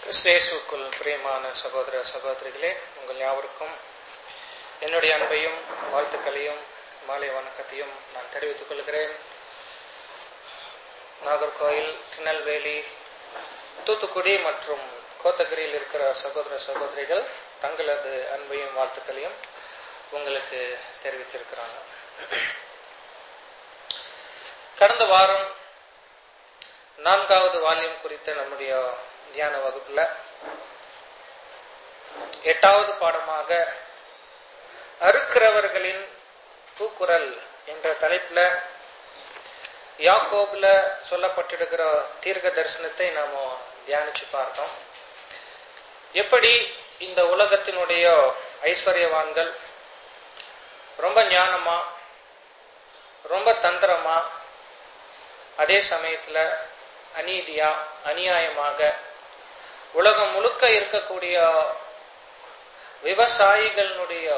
கிறிஸ்தேசுக்குள் பிரியமான சகோதர சகோதரிகளே உங்கள் யாவருக்கும் என்னுடைய அன்பையும் வாழ்த்துக்களையும் மாலை வணக்கத்தையும் நான் தெரிவித்துக் கொள்கிறேன் நாகர்கோயில் திருநெல்வேலி தூத்துக்குடி மற்றும் கோத்தகிரியில் இருக்கிற சகோதர சகோதரிகள் தங்களது அன்பையும் வாழ்த்துக்களையும் உங்களுக்கு தெரிவித்திருக்கிறாங்க கடந்த வாரம் நான்காவது வால்யூம் குறித்த நம்முடைய தியான வகுப்புல எட்டாவது பாடமாக அறுக்கிறவர்களின் பூக்குரல் என்ற தலைப்புல யாக்கோபுல சொல்லப்பட்டிருக்கிற தீர்க்க தரிசனத்தை நாம தியானிச்சு பார்த்தோம் எப்படி இந்த உலகத்தினுடைய ஐஸ்வர்யவான்கள் ரொம்ப ஞானமா ரொம்ப தந்திரமா அதே சமயத்துல அநீதியா அநியாயமாக உலகம் முழுக்க இருக்கக்கூடிய விவசாயிகளுடைய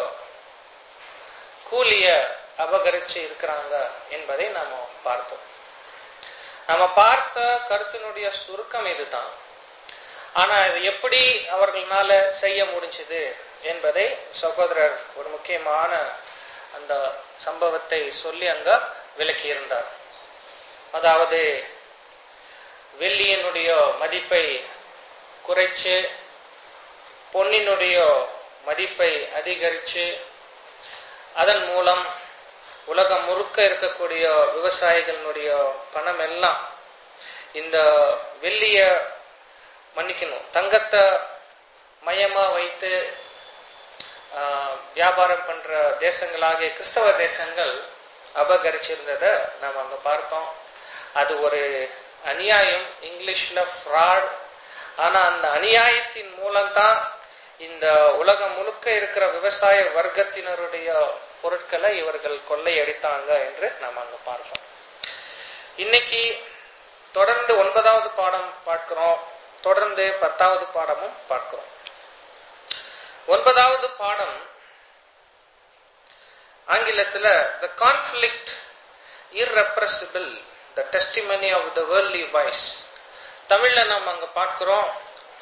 கூலிய அபகரிச்சு இருக்கிறாங்க என்பதை நாம பார்த்தோம் நம்ம பார்த்த கருத்தினுடைய சுருக்கம் இதுதான் ஆனா இது எப்படி அவர்களால செய்ய முடிஞ்சது என்பதை சகோதரர் ஒரு முக்கியமான அந்த சம்பவத்தை சொல்லி அங்க விளக்கியிருந்தார் அதாவது வெள்ளியினுடைய மதிப்பை குறைச்சு பொன்னினுடைய மதிப்பை அதிகரிச்சு அதன் மூலம் உலகம் முழுக்க இருக்கக்கூடிய விவசாயிகளினுடைய பணம் எல்லாம் இந்த வெள்ளிய மன்னிக்கணும் தங்கத்தை மையமா வைத்து வியாபாரம் பண்ற தேசங்களாகிய கிறிஸ்தவ தேசங்கள் அபகரிச்சிருந்தத நாம் அங்க பார்த்தோம் அது ஒரு அநியாயம் இங்கிலீஷ்ல ஃப்ராட் ஆனா அந்த அநியாயத்தின் மூலம்தான் இந்த உலகம் முழுக்க இருக்கிற விவசாய வர்க்கத்தினருடைய பொருட்களை இவர்கள் கொள்ளையடித்தாங்க என்று நாம் அங்க பார்க்கிறோம் இன்னைக்கு தொடர்ந்து ஒன்பதாவது பாடம் பார்க்கிறோம் தொடர்ந்து பத்தாவது பாடமும் பார்க்கிறோம் ஒன்பதாவது பாடம் ஆங்கிலத்துல the conflict irrepressible the testimony of the worldly voice தமிழ்ல நாம் அங்க பார்க்கிறோம்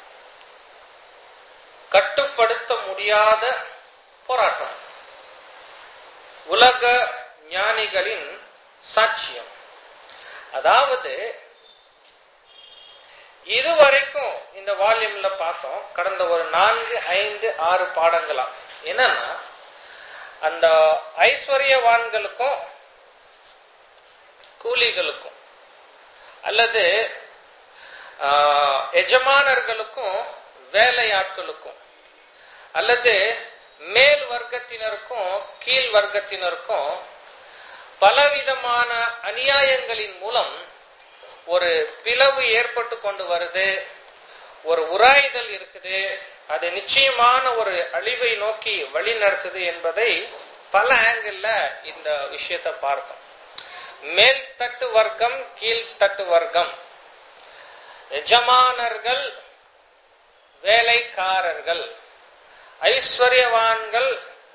கட்டுப்படுத்த முடியாத போராட்டம் உலக ஞானிகளின் சாட்சியம் அதாவது இதுவரைக்கும் இந்த வால்யூம்ல பார்த்தோம் கடந்த ஒரு நான்கு ஐந்து ஆறு பாடங்களா என்னன்னா அந்த ஐஸ்வர்யவான்களுக்கும் கூலிகளுக்கும் அல்லது எஜமானர்களுக்கும் வேலையாட்களுக்கும் அல்லது மேல் வர்க்கத்தினருக்கும் கீழ் வர்க்கத்தினருக்கும் பலவிதமான அநியாயங்களின் மூலம் ஒரு பிளவு ஏற்பட்டு கொண்டு வருது ஒரு உராய்தல் இருக்குது அது நிச்சயமான ஒரு அழிவை நோக்கி வழி நடத்துது என்பதை பல ஆங்கிள் இந்த விஷயத்தை பார்த்தோம் மேல் தட்டு வர்க்கம் கீழ்த்தட்டு வர்க்கம் எஜமானர்கள் வேலைக்காரர்கள் ஐஸ்வர்யவான்கள்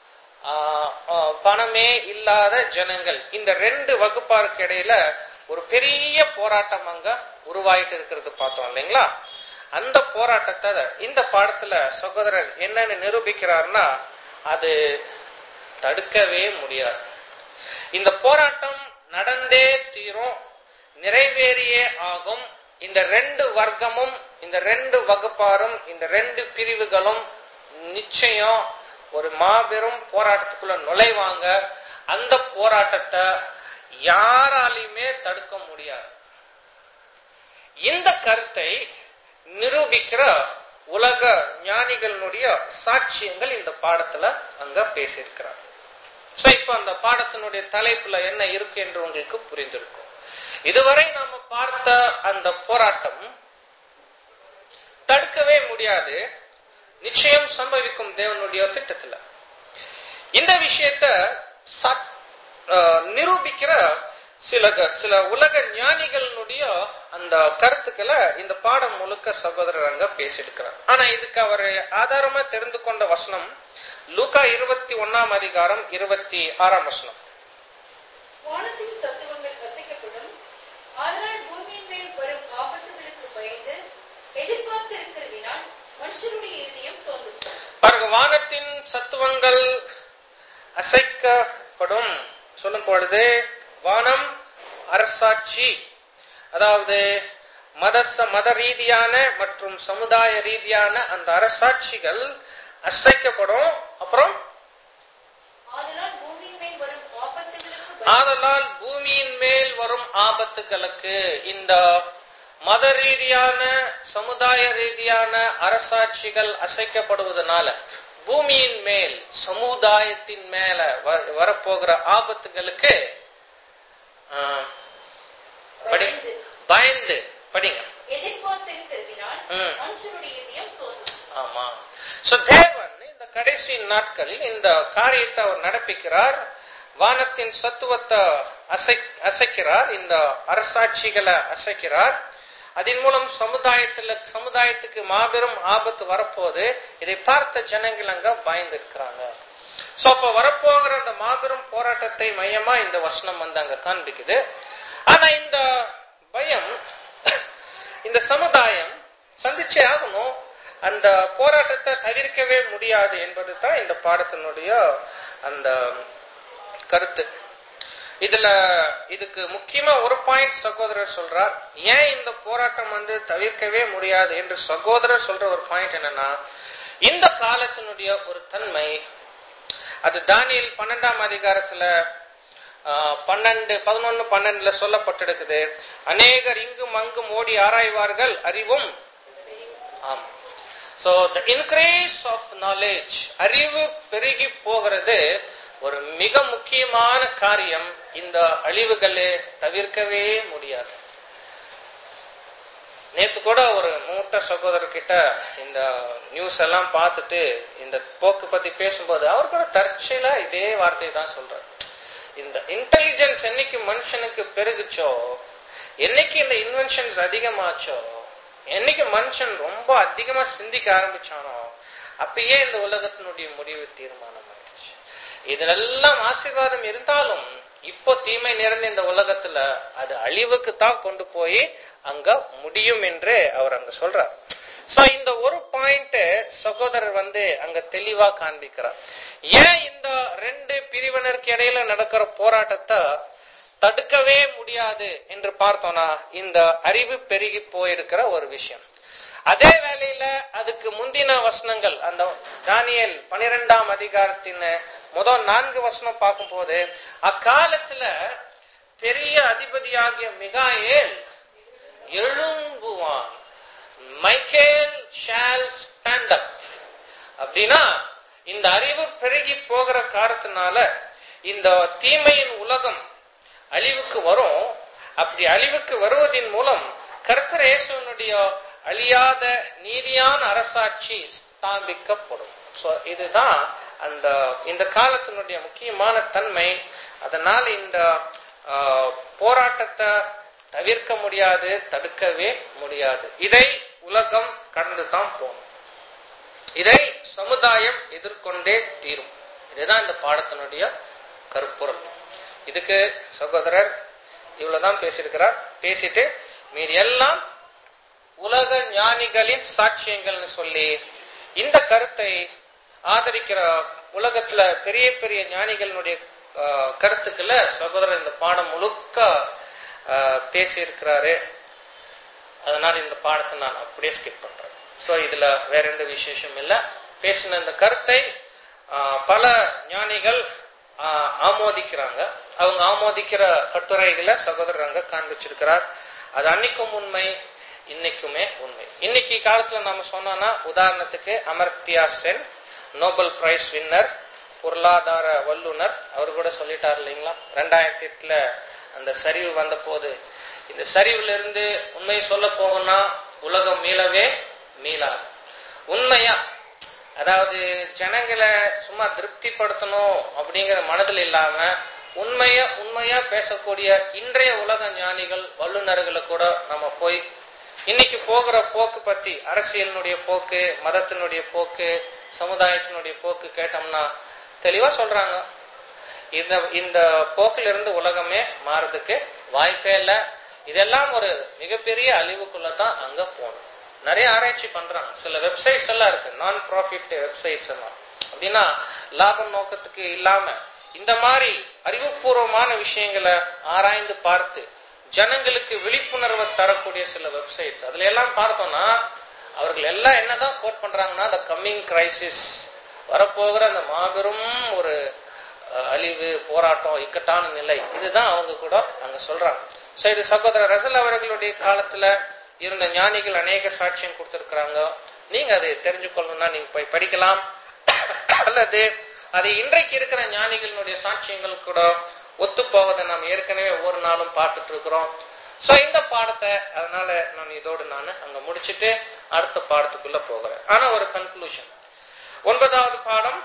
பணமே இல்லாத ஜனங்கள் இந்த ரெண்டு வகுப்பாருக்கு இடையில ஒரு பெரிய போராட்டம் அங்க உருவாயிட்டு இருக்கிறது பார்த்தோம் இல்லைங்களா அந்த போராட்டத்தை இந்த பாடத்துல சகோதரர் என்னன்னு நிரூபிக்கிறார்னா அது தடுக்கவே முடியாது இந்த போராட்டம் நடந்தே தீரும் நிறைவேறியே ஆகும் இந்த ரெண்டு வர்க்கமும் இந்த ரெண்டு வகுப்பாரும் இந்த ரெண்டு பிரிவுகளும் நிச்சயம் ஒரு மாபெரும் போராட்டத்துக்குள்ள நுழைவாங்க அந்த போராட்டத்தை யாராலையுமே தடுக்க முடியாது இந்த கருத்தை நிரூபிக்கிற உலக ஞானிகளுடைய சாட்சியங்கள் இந்த பாடத்துல அங்க பேசியிருக்கிறார் சோ இப்ப அந்த பாடத்தினுடைய தலைப்புல என்ன இருக்கு என்று உங்களுக்கு புரிந்திருக்கும் இதுவரை நாம பார்த்த அந்த போராட்டம் தடுக்கவே முடியாது நிச்சயம் சம்பவிக்கும் தேவனுடைய திட்டத்துல இந்த விஷயத்த நிரூபிக்கிற சில சில உலக ஞானிகளினுடைய அந்த கருத்துக்களை இந்த பாடம் முழுக்க சகோதரர் அங்க பேசியிருக்கிறார் ஆனா இதுக்கு அவர் ஆதாரமா தெரிந்து கொண்ட வசனம் லூகா இருபத்தி ஒன்னாம் அதிகாரம் இருபத்தி ஆறாம் வசனம் வானத்தின் சத்துவங்கள் வசிக்கப்படும் அதனால் பூமியின் மேல் வரும் ஆபத்துகளுக்கு பயந்து எதிர்பார்த்திருக்கிறதினால் மனுஷருடைய இதயம் சோர்ந்து போகும். பாருங்க வானத்தின் சத்துவங்கள் அசைக்கப்படும் சொல்லும் பொழுது வானம் அரசாட்சி அதாவது மத ச- மத ரீதியான மற்றும் சமுதாய ரீதியான அந்த அரசாட்சிகள் அசைக்கப்படும் அப்புறம் ஆதலால் பூமியின் மேல் வரும் ஆபத்துகளுக்கு ஆதலால் பூமியின் மேல் வரும் ஆபத்துகளுக்கு இந்த மத ரீதியான சமுதாய ரீதியான அரசாட்சிகள் அசைக்கப்படுவதனால பூமியின் மேல் சமுதாயத்தின் மேல வ- வரப்போகிற ஆபத்துகளுக்கு ஆ, படி பயந்து பயந்து படிங்க எதிர்பார்த்திருக்கிறதினால் ம். மனுஷருடைய இதயம் சோர்ந்து போகும். ஆமா சோ தேவன் இந்த கடைசி நாட்களில் இந்த காரியத்தை அவர் நடப்பிக்கிறார் வானத்தின் சத்துவத்தை அசை அசைக்கிறார் இந்த அரசாட்சிகளை அசைக்கிறார் அதன் மூலம் சமுதாயத்துல சமுதாயத்துக்கு மாபெரும் ஆபத்து வரப்போது இதை பார்த்த ஜனங்கள் அங்க பயந்து இருக்கிறாங்க சோ அப்ப வரப்போகிற அந்த மாபெரும் போராட்டத்தை மையமா இந்த வசனம் வந்து அங்க காண்பிக்குது ஆனா இந்த பயம் இந்த சமுதாயம் சந்திச்சே ஆகணும் அந்த போராட்டத்தை தவிர்க்கவே முடியாது என்பது தான் இந்த பாடத்தினுடைய அந்த கருத்து இதுல இதுக்கு முக்கியமா ஒரு பாயிண்ட் சகோதரர் சொல்றார் ஏன் இந்த போராட்டம் வந்து தவிர்க்கவே முடியாது என்று சகோதரர் சொல்ற ஒரு பாயிண்ட் என்னன்னா இந்த காலத்தினுடைய ஒரு தன்மை அது தானியல் பன்னெண்டாம் அதிகாரத்துல ஆஹ், பன்னெண்டு பதினொன்னு பன்னெண்டுல சொல்லப்பட்டிருக்குது அநேகர் இங்கும் அங்கும் ஓடி ஆராய்வார்கள் அறிவும் ஆம் so the increase of knowledge அறிவு பெருகி போகிறது ஒரு மிக முக்கியமான காரியம் இந்த அழிவுகளை தவிர்க்கவே முடியாது நேத்து கூட ஒரு மூத்த சகோதரர்கிட்ட இந்த நியூஸ் எல்லாம் பார்த்துட்டு இந்த போக்கு பத்தி பேசும்போது அவர் கூட தற்செயலா இதே வார்த்தையை தான் சொல்றாரு இந்த இன்டெலிஜென்ஸ் என்னைக்கு மனுஷனுக்கு பெருகுச்சோ என்னைக்கு இந்த இன்வென்ஷன்ஸ் அதிகமாச்சோ என்னைக்கு மனுஷன் ரொம்ப அதிகமா சிந்திக்க ஆரம்பிச்சானோ அப்பயே இந்த உலகத்தினுடைய முடிவு தீர்மானம் ஆயிடுச்சு இதுலெல்லாம் ஆசீர்வாதம் இருந்தாலும் இப்போ தீமை நிறைந்த இந்த உலகத்துல அது அழிவுக்கு தான் கொண்டு போய் அங்க முடியும் என்று அவர் அங்க சொல்றார் சோ இந்த ஒரு பாயிண்ட் சகோதரர் வந்து அங்க தெளிவா காண்பிக்கிறார் ஏன் இந்த ரெண்டு பிரிவினருக்கு இடையில நடக்கிற போராட்டத்தை தடுக்கவே முடியாது என்று பார்த்தோம்னா இந்த அறிவு பெருகி போயிருக்கிற ஒரு விஷயம் அதே வேளையில அதுக்கு முந்தின வசனங்கள் அந்த தானியல் பனிரெண்டாம் அதிகாரத்தின் முதல் நான்கு வசனம் பார்க்கும்போது அக்காலத்துல பெரிய அதிபதியாகிய மிகாயேல் எழும்புவான் மைக்கேல் ஷால் ஸ்டாண்ட் அப் அப்படின்னா இந்த அறிவு பெருகி போகிற காரணத்தினால இந்த தீமையின் உலகம் அழிவுக்கு வரும் அப்படி அழிவுக்கு வருவதின் மூலம் கர்த்தர் இயேசுவினுடைய அழியாத நீதியான அரசாட்சி ஸ்தாபிக்கப்படும் சோ இதுதான் அந்த இந்த காலத்தினுடைய முக்கியமான தன்மை அதனால இந்த ஆஹ், போராட்டத்தை தவிர்க்க முடியாது தடுக்கவே முடியாது இதை உலகம் கடந்து தான் போகும் இதை சமுதாயம் எதிர்கொண்டே தீரும் இதுதான் இந்த பாடத்தினுடைய கருப்பொருள் இதுக்கு சகோதரர் இவ்வளவுதான் பேசியிருக்கிறார் பேசிட்டு மீதி எல்லாம் உலக ஞானிகளின் சாட்சியங்கள்னு சொல்லி இந்த கருத்தை ஆதரிக்கிற உலகத்துல பெரிய பெரிய ஞானிகளினுடைய ஆஹ், கருத்துக்களை சகோதரர் இந்த பாடம் முழுக்க ஆஹ், பேசியிருக்கிறாரு அதனால இந்த பாடத்தை நான் அப்படியே ஸ்கிப் பண்றேன் சோ இதுல வேற எந்த விசேஷம் இல்ல பேசின இந்த கருத்தை ஆஹ், பல ஞானிகள் ஆஹ், ஆமோதிக்கிறாங்க அவங்க ஆமோதிக்கிற கட்டுரைகளை சகோதரர் அங்க காண்பிச்சிருக்கிறார் அது அன்னைக்கும் உண்மை இன்னைக்குமே உண்மை இன்னைக்கு காலத்துல நாம சொன்னோம்னா உதாரணத்துக்கு Amartya Sen Nobel prize winner பொருளாதார வல்லுனர் அவர் கூட சொல்லிட்டார் இல்லைங்களா ரெண்டாயிரத்தி எட்டுல அந்த சரிவு வந்த போது இந்த சரிவுல இருந்து உண்மை சொல்ல போகணும்னா உலகம் மீளவே மீளாது உண்மையா அதாவது ஜனங்களை சும்மா திருப்திப்படுத்தணும் அப்படிங்கிற மனதில் இல்லாம உண்மைய உண்மையா பேசக்கூடிய இன்றைய உலக ஞானிகள் வல்லுநர்களை கூட நம்ம போய் இன்னைக்கு போகிற போக்கு பத்தி அரசியலினுடைய போக்கு மதத்தினுடைய போக்கு சமுதாயத்தினுடைய போக்கு கேட்டோம்னா தெளிவா சொல்றாங்க இந்த இந்த போக்கில இருந்து உலகமே மாறதுக்கு வாய்ப்பே இல்லை இதெல்லாம் ஒரு மிகப்பெரிய அழிவுக்குள்ள தான் அங்க போகணும் நிறைய ஆராய்ச்சி பண்றாங்க சில வெப்சைட்ஸ் எல்லாம் இருக்கு நான் ப்ராஃபிட் வெப்சைட்ஸ் எல்லாம் அப்படின்னா லாபம் நோக்கத்துக்கு இல்லாம இந்த மாதிரி அறிவுபூர்வமான விஷயங்களை ஆராய்ந்து பார்த்து ஜனங்களுக்கு விழிப்புணர்வை தரக்கூடிய சில வெப்சைட்ஸ் அதுல எல்லாம் பார்த்தோம்னா அவர்கள் எல்லாம் என்னதான் கோட் பண்றாங்கன்னா த கம்மிங் கிரைசிஸ் வரப்போகிற அந்த மாபெரும் ஒரு அஹ், அழிவு போராட்டம் இக்கட்டான நிலை இதுதான் அவங்க கூட அங்க சொல்றாங்க சோ இது சகோதரர் ரசல் அவர்களுடைய காலத்துல இருந்த ஞானிகள் அநேக சாட்சியம் கொடுத்திருக்கிறாங்க நீங்க அதை தெரிஞ்சுக்கொள்ளணும்னா நீங்க போய் படிக்கலாம் அல்லது அது இன்றைக்கு இருக்கிற ஞானிகளுடைய சாட்சியங்கள் கூட ஒத்து போவதை நாம் ஏற்கனவே ஒவ்வொரு நாளும் பார்த்துட்டு இருக்கிறோம் சோ இந்த பாடத்தை அதனால நான் இதோடு நான் அங்க முடிச்சிட்டு அடுத்த பாடத்துக்குள்ள போகிறேன் ஆனா ஒரு கன்க்ளூஷன் ஒன்பதாவது பாடம்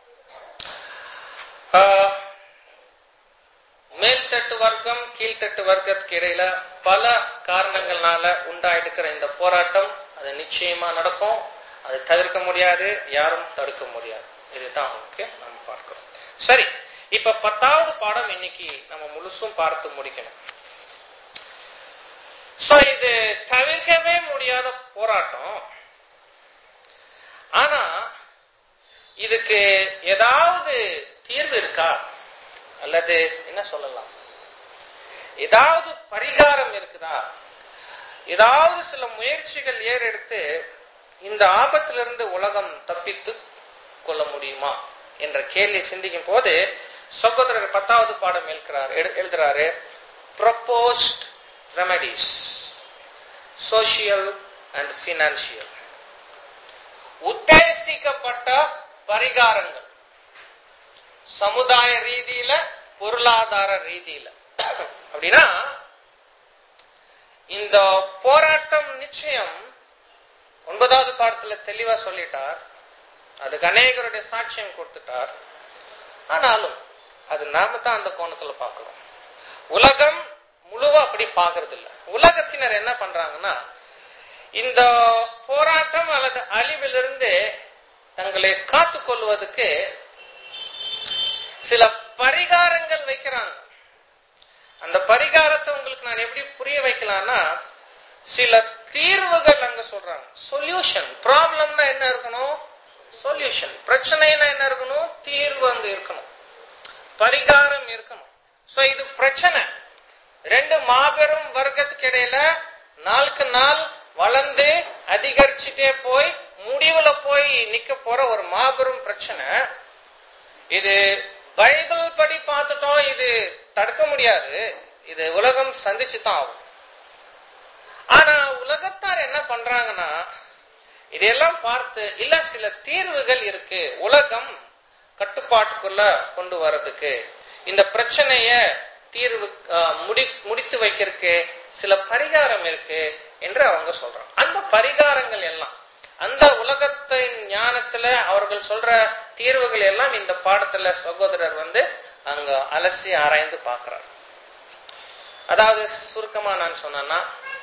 ஆஹ், மேல்தட்டு வர்க்கம் கீழ்த்தட்டு வர்க்கத்துக்கு இடையில பல காரணங்கள்னால உண்டாயிருக்கிற இந்த போராட்டம் அது நிச்சயமா நடக்கும் அது தவிர்க்க முடியாது யாரும் தடுக்க முடியாது இதுதான் ஓகே நம்ம பார்க்கிறோம் சரி இப்ப பத்தாவது பாடம் இன்னைக்கு நம்ம முழுசும் பார்த்து முடிக்கணும் சோ இது தவிர்க்கவே முடியாத போராட்டம் ஆனா இதுக்கு ஏதாவது தீர்வு இருக்கா அல்லது என்ன சொல்லலாம் ஏதாவது பரிகாரம் இருக்குதா ஏதாவது சில முயற்சிகள் ஏறெடுத்து இந்த ஆபத்திலிருந்து உலகம் தப்பித்து கொள்ள முடியுமா என்ற கேள்வி சிந்திக்கும் போது சகோதரர் பத்தாவது பாடம் எழுக்கிறார் எழு- எழுதுறாரு proposed remedies social and financial உத்தேசிக்கப்பட்ட பரிகாரங்கள் சமுதாய ரீதியில பொருளாதார ரீதியில அப்படின்னா இந்த போராட்டம் நிச்சயம் ஒன்பதாவது பாடத்துல தெளிவா சொல்லிட்டார் அதுக்கு அநேகருடைய சாட்சியம் கொடுத்துட்டார் ஆனாலும் அது நாம தான் அந்த கோணத்துல பார்க்கிறோம் உலகம் முழுவா அப்படி பார்க்கறது இல்ல உலகத்தினர் என்ன பண்றாங்கன்னா இந்த போராட்டம் அல்லது அழிவிலிருந்து தங்களை காத்துக் கொள்வதற்கு சில பரிகாரங்கள் வைக்கிறாங்க அந்த பரிகாரத்தை உங்களுக்கு நான் எப்படி புரிய வைக்கலாம்னா சில தீர்வுகள் அங்க சொல்றாங்க சொல்யூஷன் ப்ராப்ளம்னா என்ன இருக்கணும் சொல்யூஷன் பிரச்சனைனா என்ன இருக்கணும் தீர்வு அங்க இருக்கணும் பரிகாரம் இருக்கணும் சோ இது பிரச்சனை ரெண்டு மாபெரும் வர்க்கத்துக்கு இடையில நாளுக்கு நாள் வளர்ந்து அதிகரிச்சுட்டே போய் முடிவுல போய் நிக்க போற ஒரு மாபெரும் பிரச்சனை இது பைபிள் படி பார்த்துட்டோம் இது தடுக்க முடியாது இது உலகம் சந்திச்சு தான் ஆகும் ஆனா உலகத்தார் என்ன பண்றாங்கன்னா இதெல்லாம் பார்த்து இல்ல சில தீர்வுகள் இருக்கு உலகம் கட்டுப்பாட்டுக்குள்ள கொண்டு வர்றதுக்கு இந்த பிரச்சனைய தீர்வு அஹ், முடி முடித்து வைக்கிறதுக்கு சில பரிகாரம் இருக்கு என்று அவங்க சொல்றாங்க அந்த பரிகாரங்கள் எல்லாம் அந்த உலகத்தின் ஞானத்துல அவர்கள் சொல்ற தீர்வுகள் எல்லாம் இந்த பாடத்துல சகோதரர் வந்து அங்க அலசி ஆராய்ந்து பார்க்கிறார் அதாவது சுருக்கமா நான் சொன்னேன்னா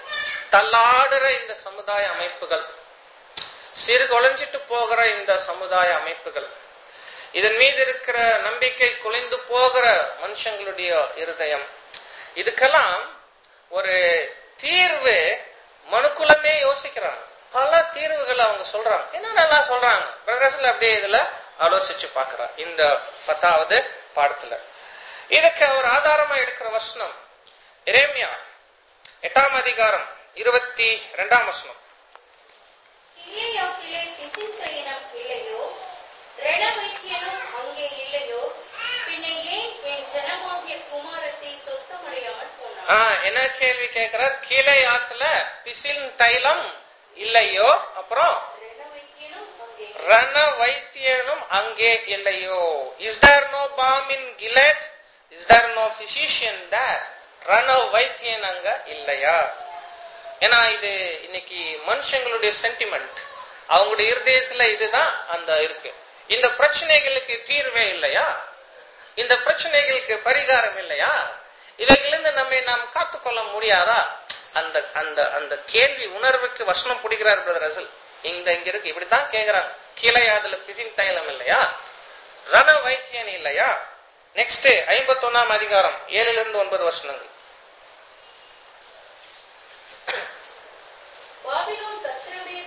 தள்ளாடுற இந்த சமுதாய அமைப்புகள் சீர்குலைஞ்சிட்டு போகிற இந்த சமுதாய அமைப்புகள் இதன் மீது இருக்கிற நம்பிக்கை குலைந்து போகிற மனுஷங்களுடைய இருதயம் இதுக்கெல்லாம் ஒரு தீர்வு மனுக்குலமே யோசிக்கிறாங்க பல தீர்வுகள் அவங்க சொல்றாங்க என்னென்னலாம் சொல்றாங்க பிரதர்ஸ்ல அப்படியே இதுல ஆலோசிச்சு பார்க்கிறார் இந்த பத்தாவது பாடத்துல இதுக்கு ஒரு ஆதாரமா எடுக்கிற வசனம் எரேமியா எட்டாம் அதிகாரம் இருபத்தி ரெண்டாம் வசனம் கிளையாக்கிலே பிசின்கையினம் இல்லையோ ரணவைக்கியனும் அங்கே இல்லையோ பின்ன ஏன் என் ஜனமாகிய குமாரத்தை சொஸ்தமடையாமல் போனார் ஆஹ் என்ன கேள்வி கேட்கிறார் கீழே ஆத்துல பிசின் தைலம் இல்லையோ அப்புறம் ரணவைக்கியனும் அங்கே ரண வைத்தியனும் அங்கே இல்லையோ is there no balm in Gilead is there no physician there ரண வைத்தியன் அங்க இல்லையா ஏன்னா இது இன்னைக்கு மனுஷங்களுடைய சென்டிமெண்ட் அவங்களுடைய இருதயத்துல இதுதான் அந்த இருக்கு இந்த பிரச்சனைகளுக்கு தீர்வே இல்லையா இந்த பிரச்சனைகளுக்கு பரிகாரம் இல்லையா இவைகளிலிருந்து நம்மை நாம் காத்துக்கொள்ள முடியாதா அந்த அந்த அந்த கேள்வி உணர்வுக்கு வசனம் பிடிக்கிறார் பிரதர் ரசல் இந்த இங்க இருக்கு இப்படித்தான் கேக்குறாங்க கீழே அதுல பிசின் தைலம் இல்லையா ரண வைத்தியன் இல்லையா நெக்ஸ்ட் ஐம்பத்தொன்னாம் அதிகாரம் ஏழுல இருந்து ஒன்பது வருஷங்கள் பாபிலோன் கர்த்தருடைய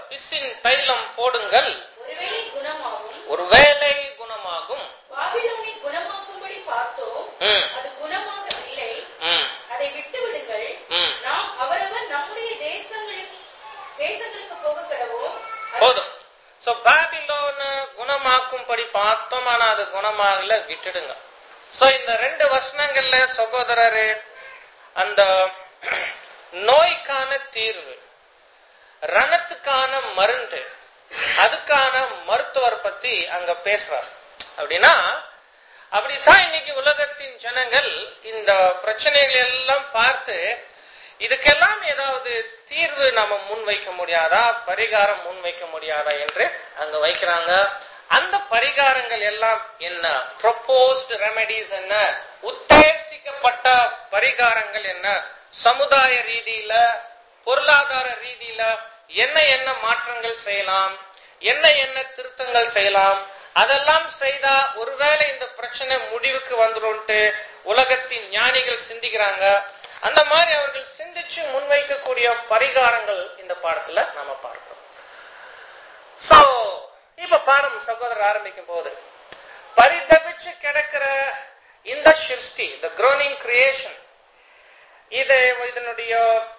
பிசின் தைலம் போடுங்கள் ஒருவேளை குணமாகும் ஒருவேளை குணமாகும் பாபிலோனை குணமாக்கும்படி பார்த்தோம் ம், அது குணமாகவில்லை ம், அதை விட்டு விடுங்கள் ம். நாம் அவரவர் நம்முடைய தேசங்களில் தேசங்களுக்கு போக கடவோம் போதும் சோ பாபிலோன குணமாக்கும்படி பார்த்தோம் ஆனா அது குணமாகல விட்டுடுங்க சோ இந்த ரெண்டு வசனங்கள்ல சகோதரரே அந்த நோய்க்கான தீர்வு ரணத்துக்கான மருந்து அதுக்கான மருத்துவர் பத்தி அங்க பேசுறார் அப்படின்னா அப்படித்தான் இன்னைக்கு உலகத்தின் ஜனங்கள் இந்த பிரச்சனைகள் எல்லாம் பார்த்து இதுக்கெல்லாம் ஏதாவது தீர்வு நம்ம முன்வைக்க முடியாதா பரிகாரம் முன்வைக்க முடியாதா என்று அங்க வைக்கிறாங்க அந்த பரிகாரங்கள் எல்லாம் என்ன ப்ரொபோஸ்ட் ரெமெடிஸ் என்ன உத்தேசிக்கப்பட்ட பரிகாரங்கள் என்ன சமுதாய ரீதியில பொருளாதார ரீதியில என்ன என்ன மாற்றங்கள் செய்யலாம் என்ன என்ன திருத்தங்கள் செய்யலாம் அதெல்லாம் செய்தா ஒருவேளை இந்த பிரச்சனை முடிவுக்கு வந்துரும்ட்டு உலகத்தின் ஞானிகள் சிந்திக்கிறாங்க அந்த மாதிரி அவர்கள் சிந்திச்சு முன்வைக்கக்கூடிய பரிகாரங்கள் இந்த பாடத்துல நாம பார்க்கிறோம் சோ இப்ப பாடம் சகோதரர் ஆரம்பிக்கும் போது பரிதபிச்சு கிடக்கிற இந்த சிருஷ்டி the groaning creation இது இதனுடைய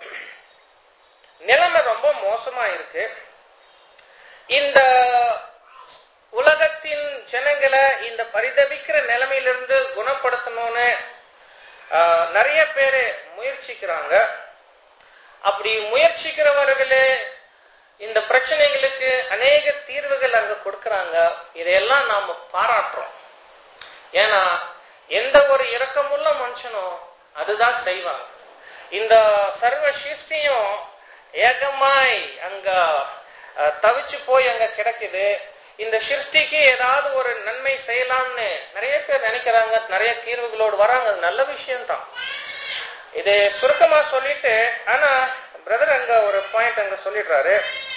நிலைமை ரொம்ப மோசமா இருக்கு இந்த உலகத்தின் ஜனங்களை இந்த பரிதபிக்கிற நிலைமையிலிருந்து குணப்படுத்தணும்னு ஆஹ், நிறைய பேரு முயற்சிக்கிறாங்க அப்படி முயற்சிக்கிறவர்களே இந்த பிரச்சனைகளுக்கு அநேக தீர்வுகள் அங்க கொடுக்கறாங்க இதையெல்லாம் நாம பாராட்டுறோம் ஏன்னா எந்த ஒரு இரக்கமுள்ள மனுஷனும் அதுதான் செய்வாங்க இந்த சர்வ சிருஷ்டியும் ஏகமாய் அங்க அஹ், தவிச்சு போய் அங்க கிடக்குது இந்த சிருஷ்டிக்கு ஏதாவது ஒரு நன்மை செய்யலாம்னு நிறைய பேர் நினைக்கிறாங்க நிறைய தீர்வுகளோடு வராங்க அது நல்ல விஷயம்தான் இது சுருக்கமா சொல்லிட்டு ஆனா பிரதர் அங்க ஒரு பாயிண்ட் அங்க சொல்லிடுறாரு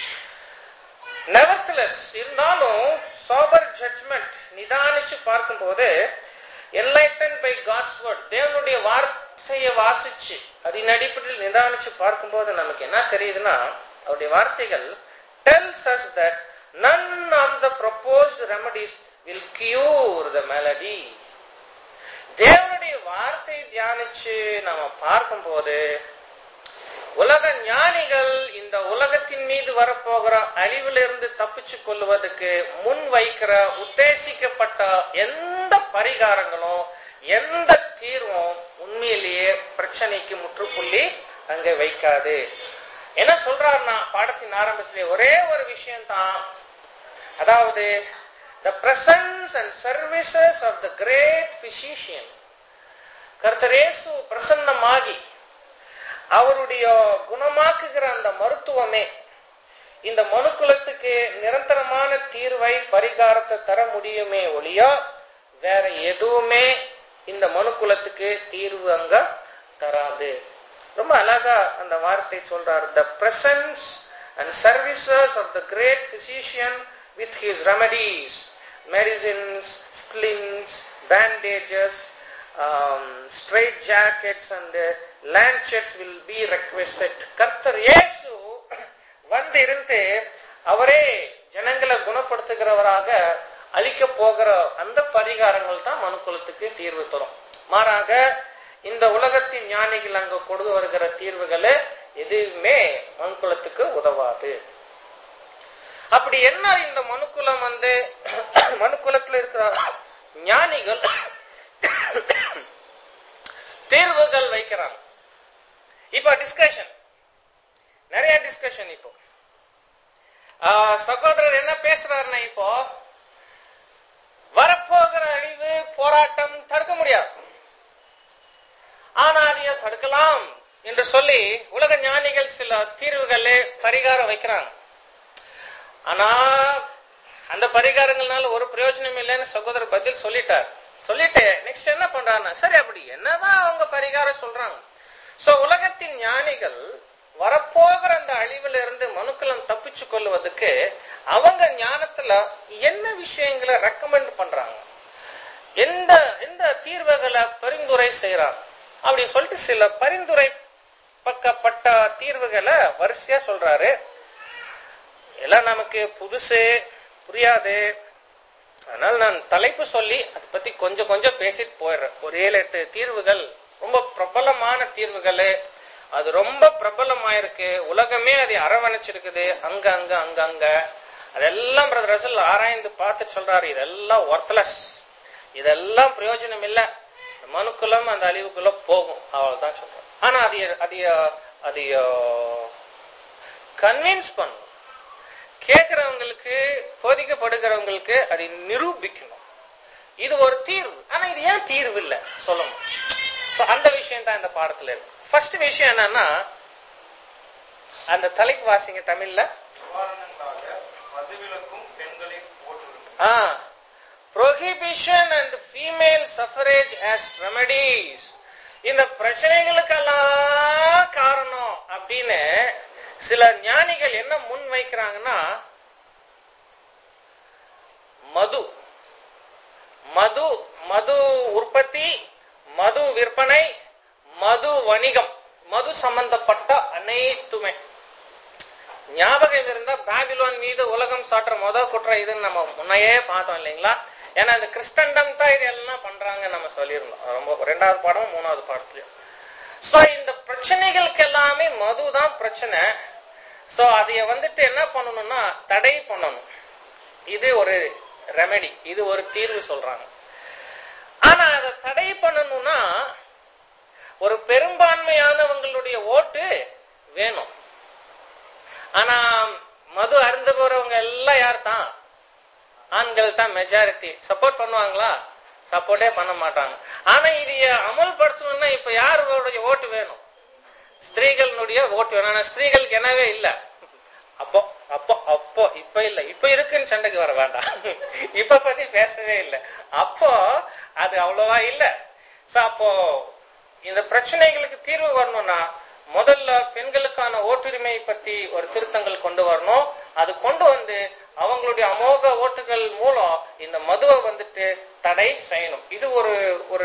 நெவர்த்லெஸ் இருந்தாலும் சாபர் ஜட்ஜ்மெண்ட் நிதானிச்சு பார்க்கும்போது என்லைட்டன் பை காட்ஸ் வேர்ட் தேவனுடைய வார்த்தையை வாசிச்சு அதன் அடிப்படையில் நிதானிச்சு பார்க்கும்போது நமக்கு என்ன தெரியுதுன்னா அவருடைய வார்த்தைகள் tells us that none of the proposed remedies will cure the malady தேவனுடைய வார்த்தை தியானிச்சு நாம பார்க்கும்போது உலக ஞானிகள் இந்த உலகத்தின் மீது வரப்போகிற அழிவிலிருந்து தப்பிச்சு கொள்வதற்கு முன் வைக்கிற உத்தேசிக்கப்பட்ட எந்த பரிகாரங்களும் எந்த தீர்வும் உண்மையிலேயே பிரச்சனைக்கு முற்றுப்புள்ளி அங்க வைக்காது என்ன சொல்றாருன்னா பாடத்தின் ஆரம்பத்திலே ஒரே ஒரு விஷயம்தான் அதாவது the presence and services of the great physician கர்த்தரேசு பிரசன்னமாகி அவருடைய குணமாக்குகிற அந்த மருத்துவமே இந்த மனுக்குலத்துக்கு நிரந்தரமான தீர்வை பரிகாரத்தை தர முடியுமே ஒழிய வேற எதுவுமே இந்த மனுக்குலத்துக்கு தீர்வு அங்க தராது ரொம்ப அழகா அந்த வார்த்தை சொல்றார் the presence and services of the great physician with his remedies medicines splints bandages strait jackets and lancets will be request கர்த்தர் இயேசு வந்து இருந்து அவரே ஜனங்களை குணப்படுத்துகிறவராக அளிக்க போகிற அந்த பரிகாரங்கள் தான் மனுக்குலத்துக்கு தீர்வு தரும் மாறாக இந்த உலகத்தின் ஞானிகள் அங்க கொண்டு வருகிற தீர்வுகள் எதுவுமே மனுக்குலத்துக்கு உதவாது அப்படி என்ன இந்த மனுக்குலம் வந்து மனுக்குலத்துல இருக்கிற ஞானிகள் தீர்வுகள் வைக்கிறாங்க இப்ப டிஸ்கஷன் நிறைய டிஸ்கஷன் இப்போ ஆஹ், சகோதரர் என்ன பேசுறாருன்னா இப்போ வரப்போகிற அழிவு போராட்டம் தடுக்க முடியாது ஆனா அதைய தடுக்கலாம் என்று சொல்லி உலக ஞானிகள் சில தீர்வுகளே பரிகாரம் வைக்கிறாங்க ஆனா அந்த பரிகாரங்கள்னால ஒரு பிரயோஜனம் இல்லைன்னு சகோதரர் பதில் சொல்லிட்டார் சொல்லிட்டு நெக்ஸ்ட் என்ன பண்றாருன்னா சரி அப்படி என்னதான் அவங்க பரிகாரம் சொல்றாங்க சோ உலகத்தின் ஞானிகள் வரப்போகிற அந்த அழிவுல இருந்து மனுக்குலம் தப்பிச்சு கொள்வதற்கு அவங்க ஞானத்துல என்ன விஷயங்களை ரெக்கமெண்ட் பண்றாங்க எந்த எந்த தீர்வுகளை பரிந்துரை செய்யறாங்க அப்படி சொல்லிட்டு சில பரிந்துரை பக்கப்பட்ட தீர்வுகளை வரிசையா சொல்றாரு எல்லாம் நமக்கு புதுசு புரியாது அதனால நான் தலைப்பு சொல்லி அதை பத்தி கொஞ்சம் கொஞ்சம் பேசிட்டு போயிடுறேன் ஒரு ஏழு எட்டு தீர்வுகள் ரொம்ப பிரபலமான தீர்வுகள் அது ரொம்ப பிரபலமாயிருக்கு உலகமே அதை அரவணைச்சிருக்குது அங்க அங்க அங்க அங்க அதெல்லாம் பிரதர் ரசல் ஆராய்ந்து பார்த்துட்டு சொல்றாரு இதெல்லாம் ஒர்த்லெஸ் இதெல்லாம் பிரயோஜனம் இல்ல மனுக்குலம் அந்த அழிவுக்குள்ள போகும் அவ்வளவுதான் சொல்றேன் ஆனா அது அது அது கன்வின்ஸ் பண்ணும் கேட்கிறவங்களுக்கு போதிக்கப்படுகிறவங்களுக்கு அதை நிரூபிக்கணும் இது ஒரு தீர்வு ஆனா இது ஏன் தீர்வு இல்ல சொல்லணும் So, அந்த விஷயம் தான் இந்த பாடத்துல இருக்கு ஃபர்ஸ்ட் விஷயம் என்னன்னா அந்த தலைக்கு வாசிங்க தமிழ்ல நிவாரணங்களாக மதுவிலக்கும் பெண்களின் ஓட்டுரிமை ah prohibition and female suffrage as remedies இந்த பிரச்சனைகளுக்கெல்லாம் காரணம் அப்படின்னு சில ஞானிகள் என்ன முன் வைக்கிறாங்கன்னா மது மது மது உற்பத்தி மது விற்பனை மது வணிகம் மது சம்பந்தப்பட்ட அனைத்துமே ஞாபகம் இருந்தா பாபிலோன் மீது உலகம் சாட்டுற முத குற்றம் இதுன்னு நம்ம முன்னையே பார்த்தோம் இல்லைங்களா ஏன்னா இந்த கிறிஸ்டண்டம் தான் இது எல்லாம் பண்றாங்க நம்ம சொல்லியிருந்தோம் ரொம்ப ரெண்டாவது பாடம் மூணாவது பாடத்துலயும் சோ இந்த பிரச்சனைகளுக்கு எல்லாமே மது தான் பிரச்சனை சோ அதைய வந்துட்டு என்ன பண்ணணும்னா தடை பண்ணணும் இது ஒரு ரெமெடி இது ஒரு தீர்வு சொல்றாங்க ஆனா அதை தடை பண்ணணும்னா ஒரு பெரும்பான்மையானவங்களுடைய ஓட்டு வேணும் ஆனா மது அருந்து போறவங்க எல்லாம் யார் தான் ஆண்கள் தான் மெஜாரிட்டி சப்போர்ட் பண்ணுவாங்களா சப்போர்ட்டே பண்ண மாட்டாங்க ஆனா இது அமல்படுத்தணும்னா இப்ப யாருடைய ஓட்டு வேணும் ஸ்திரீகளுடைய ஓட்டு வேணும் ஆனா ஸ்திரீகளுக்கு என்னவே இல்ல அப்போ அப்போ அப்போ இப்ப இல்ல இப்ப இருக்குன்னு சண்டைக்கு வர வேண்டாம் இப்ப பத்தி பேசவே இல்லை அப்போ அது அவ்வளவா இல்ல சோ அப்போ இந்த பிரச்சனைகளுக்கு தீர்வு வரணும்னா முதல்ல பெண்களுக்கான ஓட்டுரிமை பத்தி ஒரு திருத்தங்கள் கொண்டு வரணும் அது கொண்டு வந்து அவங்களுடைய அமோக ஓட்டுகள் மூலம் இந்த மதுவை வந்துட்டு தடை செய்யணும் இது ஒரு ஒரு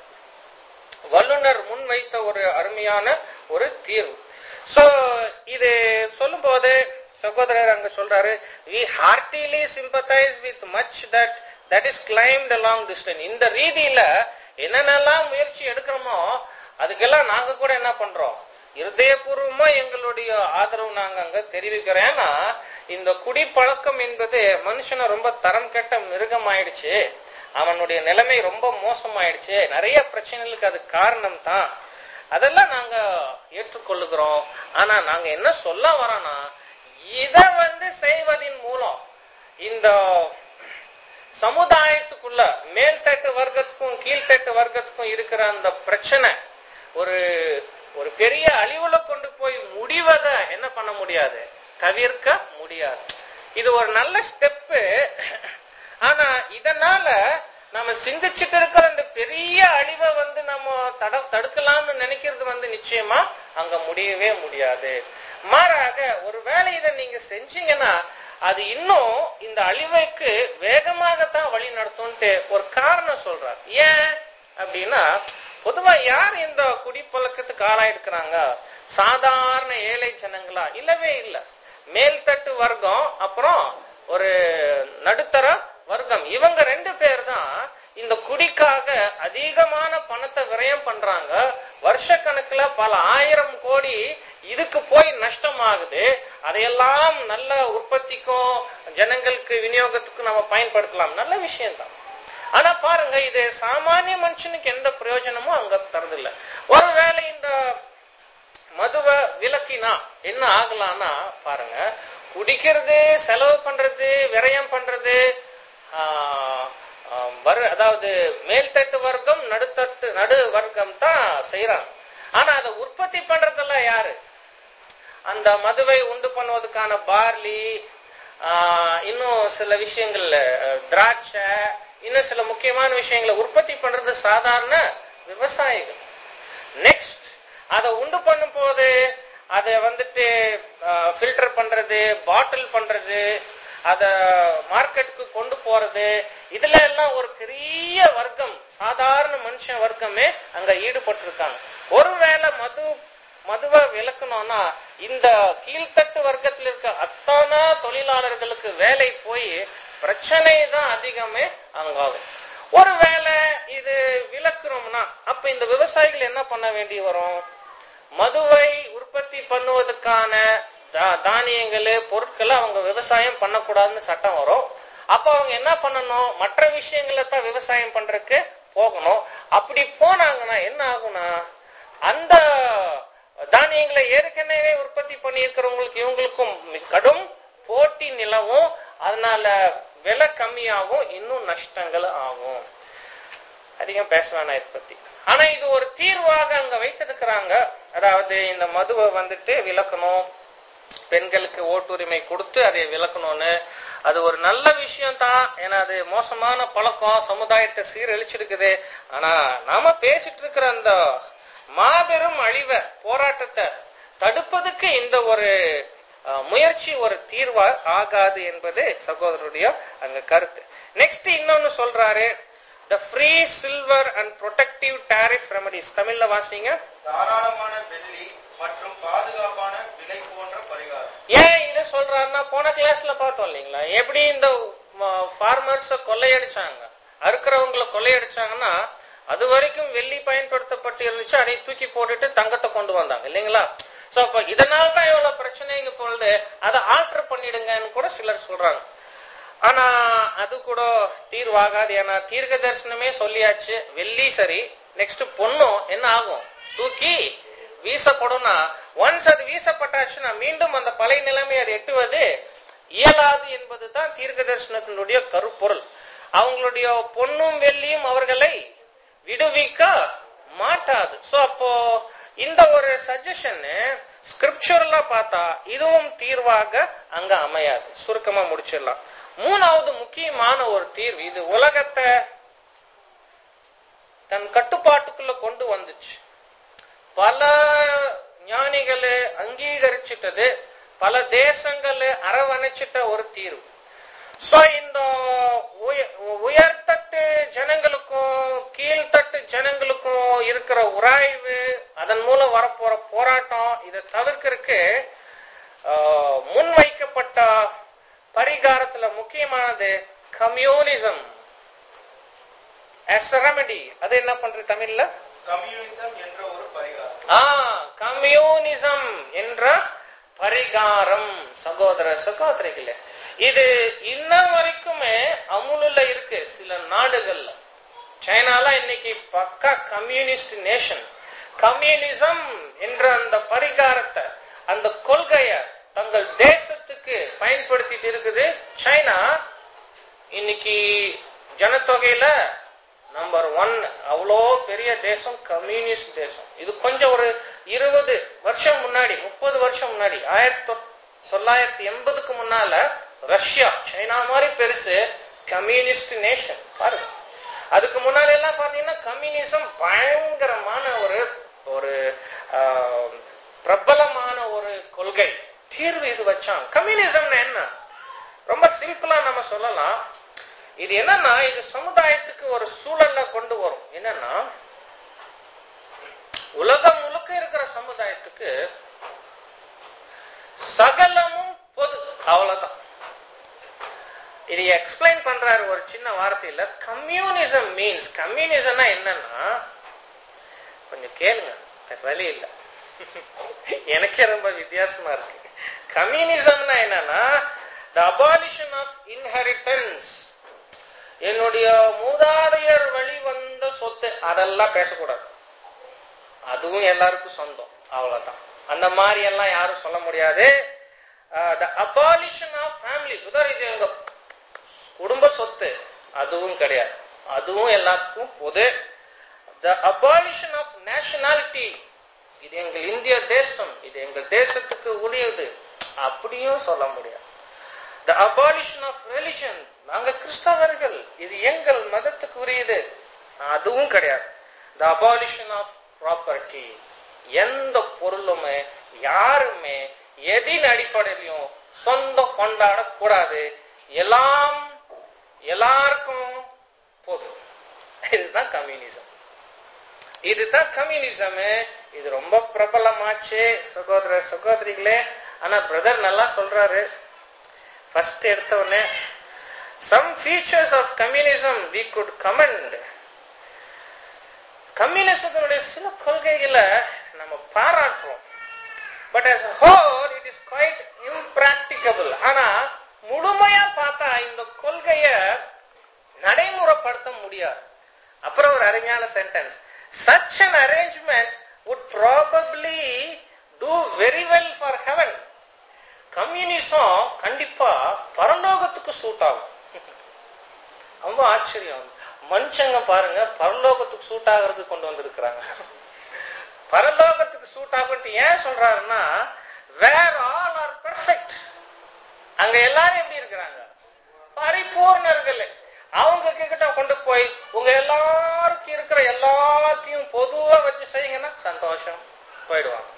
வல்லுனர் முன்வைத்த ஒரு அருமையான ஒரு தீர்வு சோ இது சொல்லும் போது சகோதரர் அங்க சொல்றாரு we heartily sympathise with much that that is claimed along this line இந்த ரீதியில என்னென்னலாம் முயற்சி எடுக்கிறோமோ அதுக்கெல்லாம் நாங்க கூட என்ன பண்றோம் இருதயபூர்வமா எங்களுடைய ஆதரவு நாங்க அங்க தெரிவிக்கிறேன்னா இந்த குடிப்பழக்கம் என்பது மனுஷனை ரொம்ப தரம் கெட்ட மிருகம் ஆயிடுச்சு அவனுடைய நிலைமை ரொம்ப மோசமாயிடுச்சு நிறைய பிரச்சனைகளுக்கு அது காரணம் தான் அதெல்லாம் நாங்க ஏற்றுக்கொள்ளுகிறோம் ஆனா நாங்க என்ன சொல்ல வரோம்னா இத வந்து செய்வதின் மூலம் இந்த சமுதாயத்துக்குள்ள மேல்தட்டு வர்க்கத்துக்கும் கீழ்த்தட்டு வர்க்கத்துக்கும் இருக்கிற அந்த பிரச்சனை ஒரு ஒரு பெரிய அழிவுல கொண்டு போய் முடிவதை என்ன பண்ண முடியாது தவிர்க்க முடியாது இது ஒரு நல்ல ஸ்டெப்பு ஆனா இதனால நம்ம சிந்திச்சுட்டு இருக்கிற இந்த பெரிய அழிவை வந்து நம்ம தட தடுக்கலாம்னு நினைக்கிறது வந்து நிச்சயமா அங்க முடியவே முடியாது மாறாக ஒருவேளை இதை நீங்க செஞ்சீங்கன்னா அது இன்னும் இந்த அழிவுக்கு வேகமாகத்தான் வழி நடத்தும்ட்டு ஒரு காரணம் சொல்றார் ஏன் அப்படின்னா பொதுவா யார் இந்த குடிப்பழக்கத்துக்கு ஆளாயிருக்கிறாங்க சாதாரண ஏழை ஜனங்களா இல்லவே இல்ல மேல்தட்டு வர்க்கம் அப்புறம் ஒரு நடுத்தர வர்க்கம் இவங்க ரெண்டு பேர் தான் இந்த குடிக்காக அதிகமான பணத்தை விரயம் பண்றாங்க வருஷ கணக்குல பல ஆயிரம் கோடி இதுக்கு போய் நஷ்டமாகுது அதையெல்லாம் நல்ல உற்பத்திக்கும் ஜனங்களுக்கு விநியோகத்துக்கும் நம்ம பயன்படுத்தலாம் நல்ல விஷயம் தான் ஆனா பாருங்க இது சாமானிய மனுஷனுக்கு எந்த பிரயோஜனமும் அங்க தரதில்ல ஒருவேளை இந்த மதுவ விலக்கினா என்ன ஆகலாம்னா பாருங்க குடிக்கிறது செலவு பண்றது விரயம் பண்றது வரு அதாவது மேல்தட்டு வர்க்கம் நடுத்தட்டு நடு வர்க்கம் தான் செய்யறாங்க ஆனா அதை உற்பத்தி பண்றதெல்லாம் யாரு அந்த மதுவை உண்டு பண்ணுவதற்கான பார்லி இன்னும் சில விஷயங்கள்ல திராட்சை இன்னும் சில முக்கியமான விஷயங்களை உற்பத்தி பண்றது சாதாரண விவசாயிகள் நெக்ஸ்ட் அதை உண்டு பண்ணும் போது அதை வந்துட்டு ஃபில்டர் பண்றது பாட்டில் பண்றது அத மார்க்கெட்டுக்கு கொண்டு போறது இதுல எல்லாம் ஒரு பெரிய வர்க்கம் சாதாரண மனுஷ வர்க்கமே அங்க ஈடுபட்டிருக்காங்க ஒருவேளை மது மதுவை விளக்கணும்னா இந்த கீழ்த்தட்டு வர்க்கத்தில் இருக்க அத்தனை தொழிலாளர்களுக்கு வேலை போய் பிரச்சனை தான் அதிகமே அங்காகும் ஒருவேளை இது விளக்குறோம்னா அப்ப இந்த விவசாயிகள் என்ன பண்ண வேண்டி வரும் மதுவை உற்பத்தி பண்ணுவதற்கான தா- தானியங்கள் பொருட்களை அவங்க விவசாயம் பண்ணக்கூடாதுன்னு சட்டம் வரும் அப்ப அவங்க என்ன பண்ணணும் மற்ற விஷயங்களை தான் விவசாயம் பண்றதுக்கு போகணும் அப்படி போனாங்கன்னா என்ன ஆகும்னா அந்த தானியங்களை ஏற்கனவே உற்பத்தி பண்ணி இருக்கிறவங்களுக்கு இவங்களுக்கும் கடும் போட்டி நிலவும் அதனால விலை கம்மியாகும் இன்னும் நஷ்டங்கள் ஆகும் அதிகம் பேச வேணாம் இதை பத்தி ஆனா இது ஒரு தீர்வாக அங்க வைத்திருக்கிறாங்க அதாவது இந்த மதுவை வந்துட்டு விளக்கணும் பெண்களுக்கு ஓட்டுரிமை கொடுத்து அதை விளக்கணும்னு அது ஒரு நல்ல விஷயம் தான் ஏன்னா அது மோசமான பழக்கம் சமுதாயத்தை சீரழிச்சிருக்குது ஆனா நாம பேசிட்டு இருக்கிற அந்த மாபெரும் அழிவை போராட்டத்தை தடுப்பதுக்கு இந்த ஒரு அஹ், முயற்சி ஒரு தீர்வா ஆகாது என்பது சகோதரருடைய அங்க கருத்து நெக்ஸ்ட் இன்னொன்னு சொல்றாரு the free silver and protective tariff remedies தமிழ்ல வாசிங்க தாராளமான வெள்ளி மற்றும் பாதுகாப்பான விலை போன்ற பரிகாரம் ஏன் இது சொல்றாருன்னா போன கிளாஸ்ல பார்த்தோம் இல்லைங்களா எப்படி இந்த ஃபார்மர்ஸ கொள்ளையடிச்சாங்க அறுக்கிறவங்களை கொள்ளையடிச்சாங்கன்னா அது வரைக்கும் வெள்ளி பயன்படுத்தப்பட்டு இருந்துச்சு அதை தூக்கி போட்டுட்டு தங்கத்தை கொண்டு வந்தாங்க இல்லைங்களா சோ அப்ப இதனால தான் இவ்வளவு பிரச்சனைங்க பொழுது அதை ஆல்டர் பண்ணிடுங்கன்னு கூட சிலர் சொல்றாங்க ஆனா அது கூட தீர்வாகாது ஏன்னா தீர்க்க தரிசனமே சொல்லியாச்சு வெள்ளி சரி நெக்ஸ்ட் பொண்ணும் என்ன ஆகும் தூக்கி வீசப்படும்னா ஒன்ஸ் அது வீசப்பட்டாச்சுன்னா மீண்டும் அந்த பழைய நிலைமை அது எட்டுவது இயலாது என்பதுதான் தீர்க்க தரிசனத்தினுடைய கருப்பொருள் அவங்களுடைய பொன்னும் வெள்ளியும் அவர்களை விடுவிக்க மாட்டாது சோ அப்போ இந்த ஒரு சஜஷன் ஸ்கிரிப்சுரலா பார்த்தா இதுவும் தீர்வாக அங்க அமையாது சுருக்கமா முடிச்சிடலாம் மூணாவது முக்கியமான ஒரு தீர்வு இது உலகத்தை தன் கட்டுப்பாட்டுக்குள்ள கொண்டு வந்துச்சு பல ஞானிகளை அங்கீகரிச்சிட்டது பல தேசங்களை அரவணைச்சிட்ட ஒரு தீர்வு சோ இந்த உய- உயர்தட்டு ஜனங்களுக்கும் கீழ்த்தட்டு ஜனங்களுக்கும் இருக்கிற உராய்வு அதன் மூலம் வரப்போற போராட்டம் இதை தவிர்க்கறதுக்கு ஆஹ், முன்வைக்கப்பட்ட பரிகாரத்துல முக்கியமானது கம்யூனிசம் as a remedy அது என்ன பண்ற தமிழ்ல கம்யூனிசம் என்ற ஒரு பரிகாரம் ஆ கம்யூனிசம் என்ற பரிகாரம் சகோதர சகோதரிகளே இது இன்ன வரைக்குமே அமுலுல இருக்கு சில நாடுகள்ல சைனால இன்னைக்கு பக்கா கம்யூனிஸ்ட் நேஷன் கம்யூனிசம் என்ற அந்த பரிகாரத்தை அந்த கொள்கைய தங்கள் தேசத்துக்கு பயன்படுத்திட்டு இருக்குது சைனா இன்னைக்கு ஜனத்தொகையில நம்பர் ஒன் அவ்வளோ பெரிய தேசம் கம்யூனிஸ்ட் தேசம் இது கொஞ்சம் ஒரு இருபது வருஷம் முன்னாடி முப்பது வருஷம் முன்னாடி ஆயிரத்தி தொ- தொள்ளாயிரத்தி எண்பதுக்கு முன்னால ரஷ்யா சைனா மாதிரி பெருசு கம்யூனிஸ்ட் நேஷன் பாருங்க அதுக்கு முன்னால எல்லாம் பாத்தீங்கன்னா கம்யூனிசம் பயங்கரமான ஒரு ஒரு ஆஹ், பிரபலமான ஒரு கொள்கை தீர்வு இது வச்சாங்க கம்யூனிசம்னா என்ன ரொம்ப சிம்பிளா நம்ம சொல்லலாம் இது என்னன்னா இது சமுதாயத்துக்கு ஒரு சூழல்ல கொண்டு வரும் என்னன்னா உலகம் முழுக்க இருக்கிற சமுதாயத்துக்கு சகலமும் பொது அவ்வளவுதான் இது எக்ஸ்பிளைன் பண்றாரு ஒரு சின்ன வார்த்தையில கம்யூனிசம் மீன்ஸ் கம்யூனிசம்னா என்னன்னா கொஞ்சம் கேளுங்க வேற வழி இல்ல எனக்கே ரொம்ப வித்தியாசமா இருக்கு கம்யூனிசம்னா என்னன்னா த அபாலிஷன் ஆஃப் இன்ஹெரிட்டன்ஸ் என்னுடைய மூதாதையர் வழி வந்த சொத்து அதெல்லாம் பேசக்கூடாது அதுவும் எல்லாருக்கும் சொந்தம் அவ்வளவுதான் அந்த மாதிரி எல்லாம் யாரும் சொல்ல முடியாது த அபாலிஷன் ஆஃப் ஃபேமிலி உதாரணம் இது எங்க குடும்ப சொத்து அதுவும் கிடையாது அதுவும் எல்லாருக்கும் பொது த அபாலிஷன் ஆஃப் நேஷனாலிட்டி இது எங்கள் இந்திய தேசம் இது எங்கள் தேசத்துக்கு உரியது அப்படியும் சொல்ல முடியாது த அபாலிஷன் ஆஃப் ரிலிஜன் நாங்க கிறிஸ்தவர்கள் இது எங்கள் மதத்துக்கு உரியது அதுவும் கிடையாது த அபாலிஷன் ஆஃப் ப்ராப்பர்ட்டி எந்த பொருளுமே யாருமே எதின் அடிப்படையிலையும் சொந்தம் கொண்டாடக்கூடாது எல்லாம் எல்லாருக்கும் பொது இதுதான் கம்யூனிசம் இதுதான் கம்யூனிசம் இது ரொம்ப பிரபலமாச்சு சகோதர சகோதரிகளே ஆனா பிரதர் நல்லா சொல்றாரு ஃபர்ஸ்ட் எடுத்த உடனே some features of communism we could commend கம்யூனிசத்தினுடைய சில கொள்கைகளை நம்ம பாராட்டுறோம் but as a whole it is quite impracticable ஆனா முழுமையா பார்த்தா இந்த கொள்கைய நடைமுறைப்படுத்த முடியாது அப்புறம் ஒரு அருமையான sentence such an arrangement would probably do very well for heaven communism கண்டிப்பா பரலோகத்துக்கு சூட் ஆகும் ரொம்ப ஆச்சரியம் மனுஷங்க பாருங்க பரலோகத்துக்கு சூட் ஆகிறதுக்கு கொண்டு வந்திருக்கிறாங்க பரலோகத்துக்கு சூட் ஆகும்ட்டு ஏன் சொல்றாருன்னா வேர் ஆல் ஆர் பெர்ஃபெக்ட் அங்க எல்லாரும் எப்படி இருக்கிறாங்க பரிபூர்ணர்கள் அவங்க கிட்ட கொண்டு போய் உங்க எல்லாருக்கும் இருக்கிற எல்லாத்தையும் பொதுவா வச்சு செய்யுங்கன்னா சந்தோஷம் போயிடுவாங்க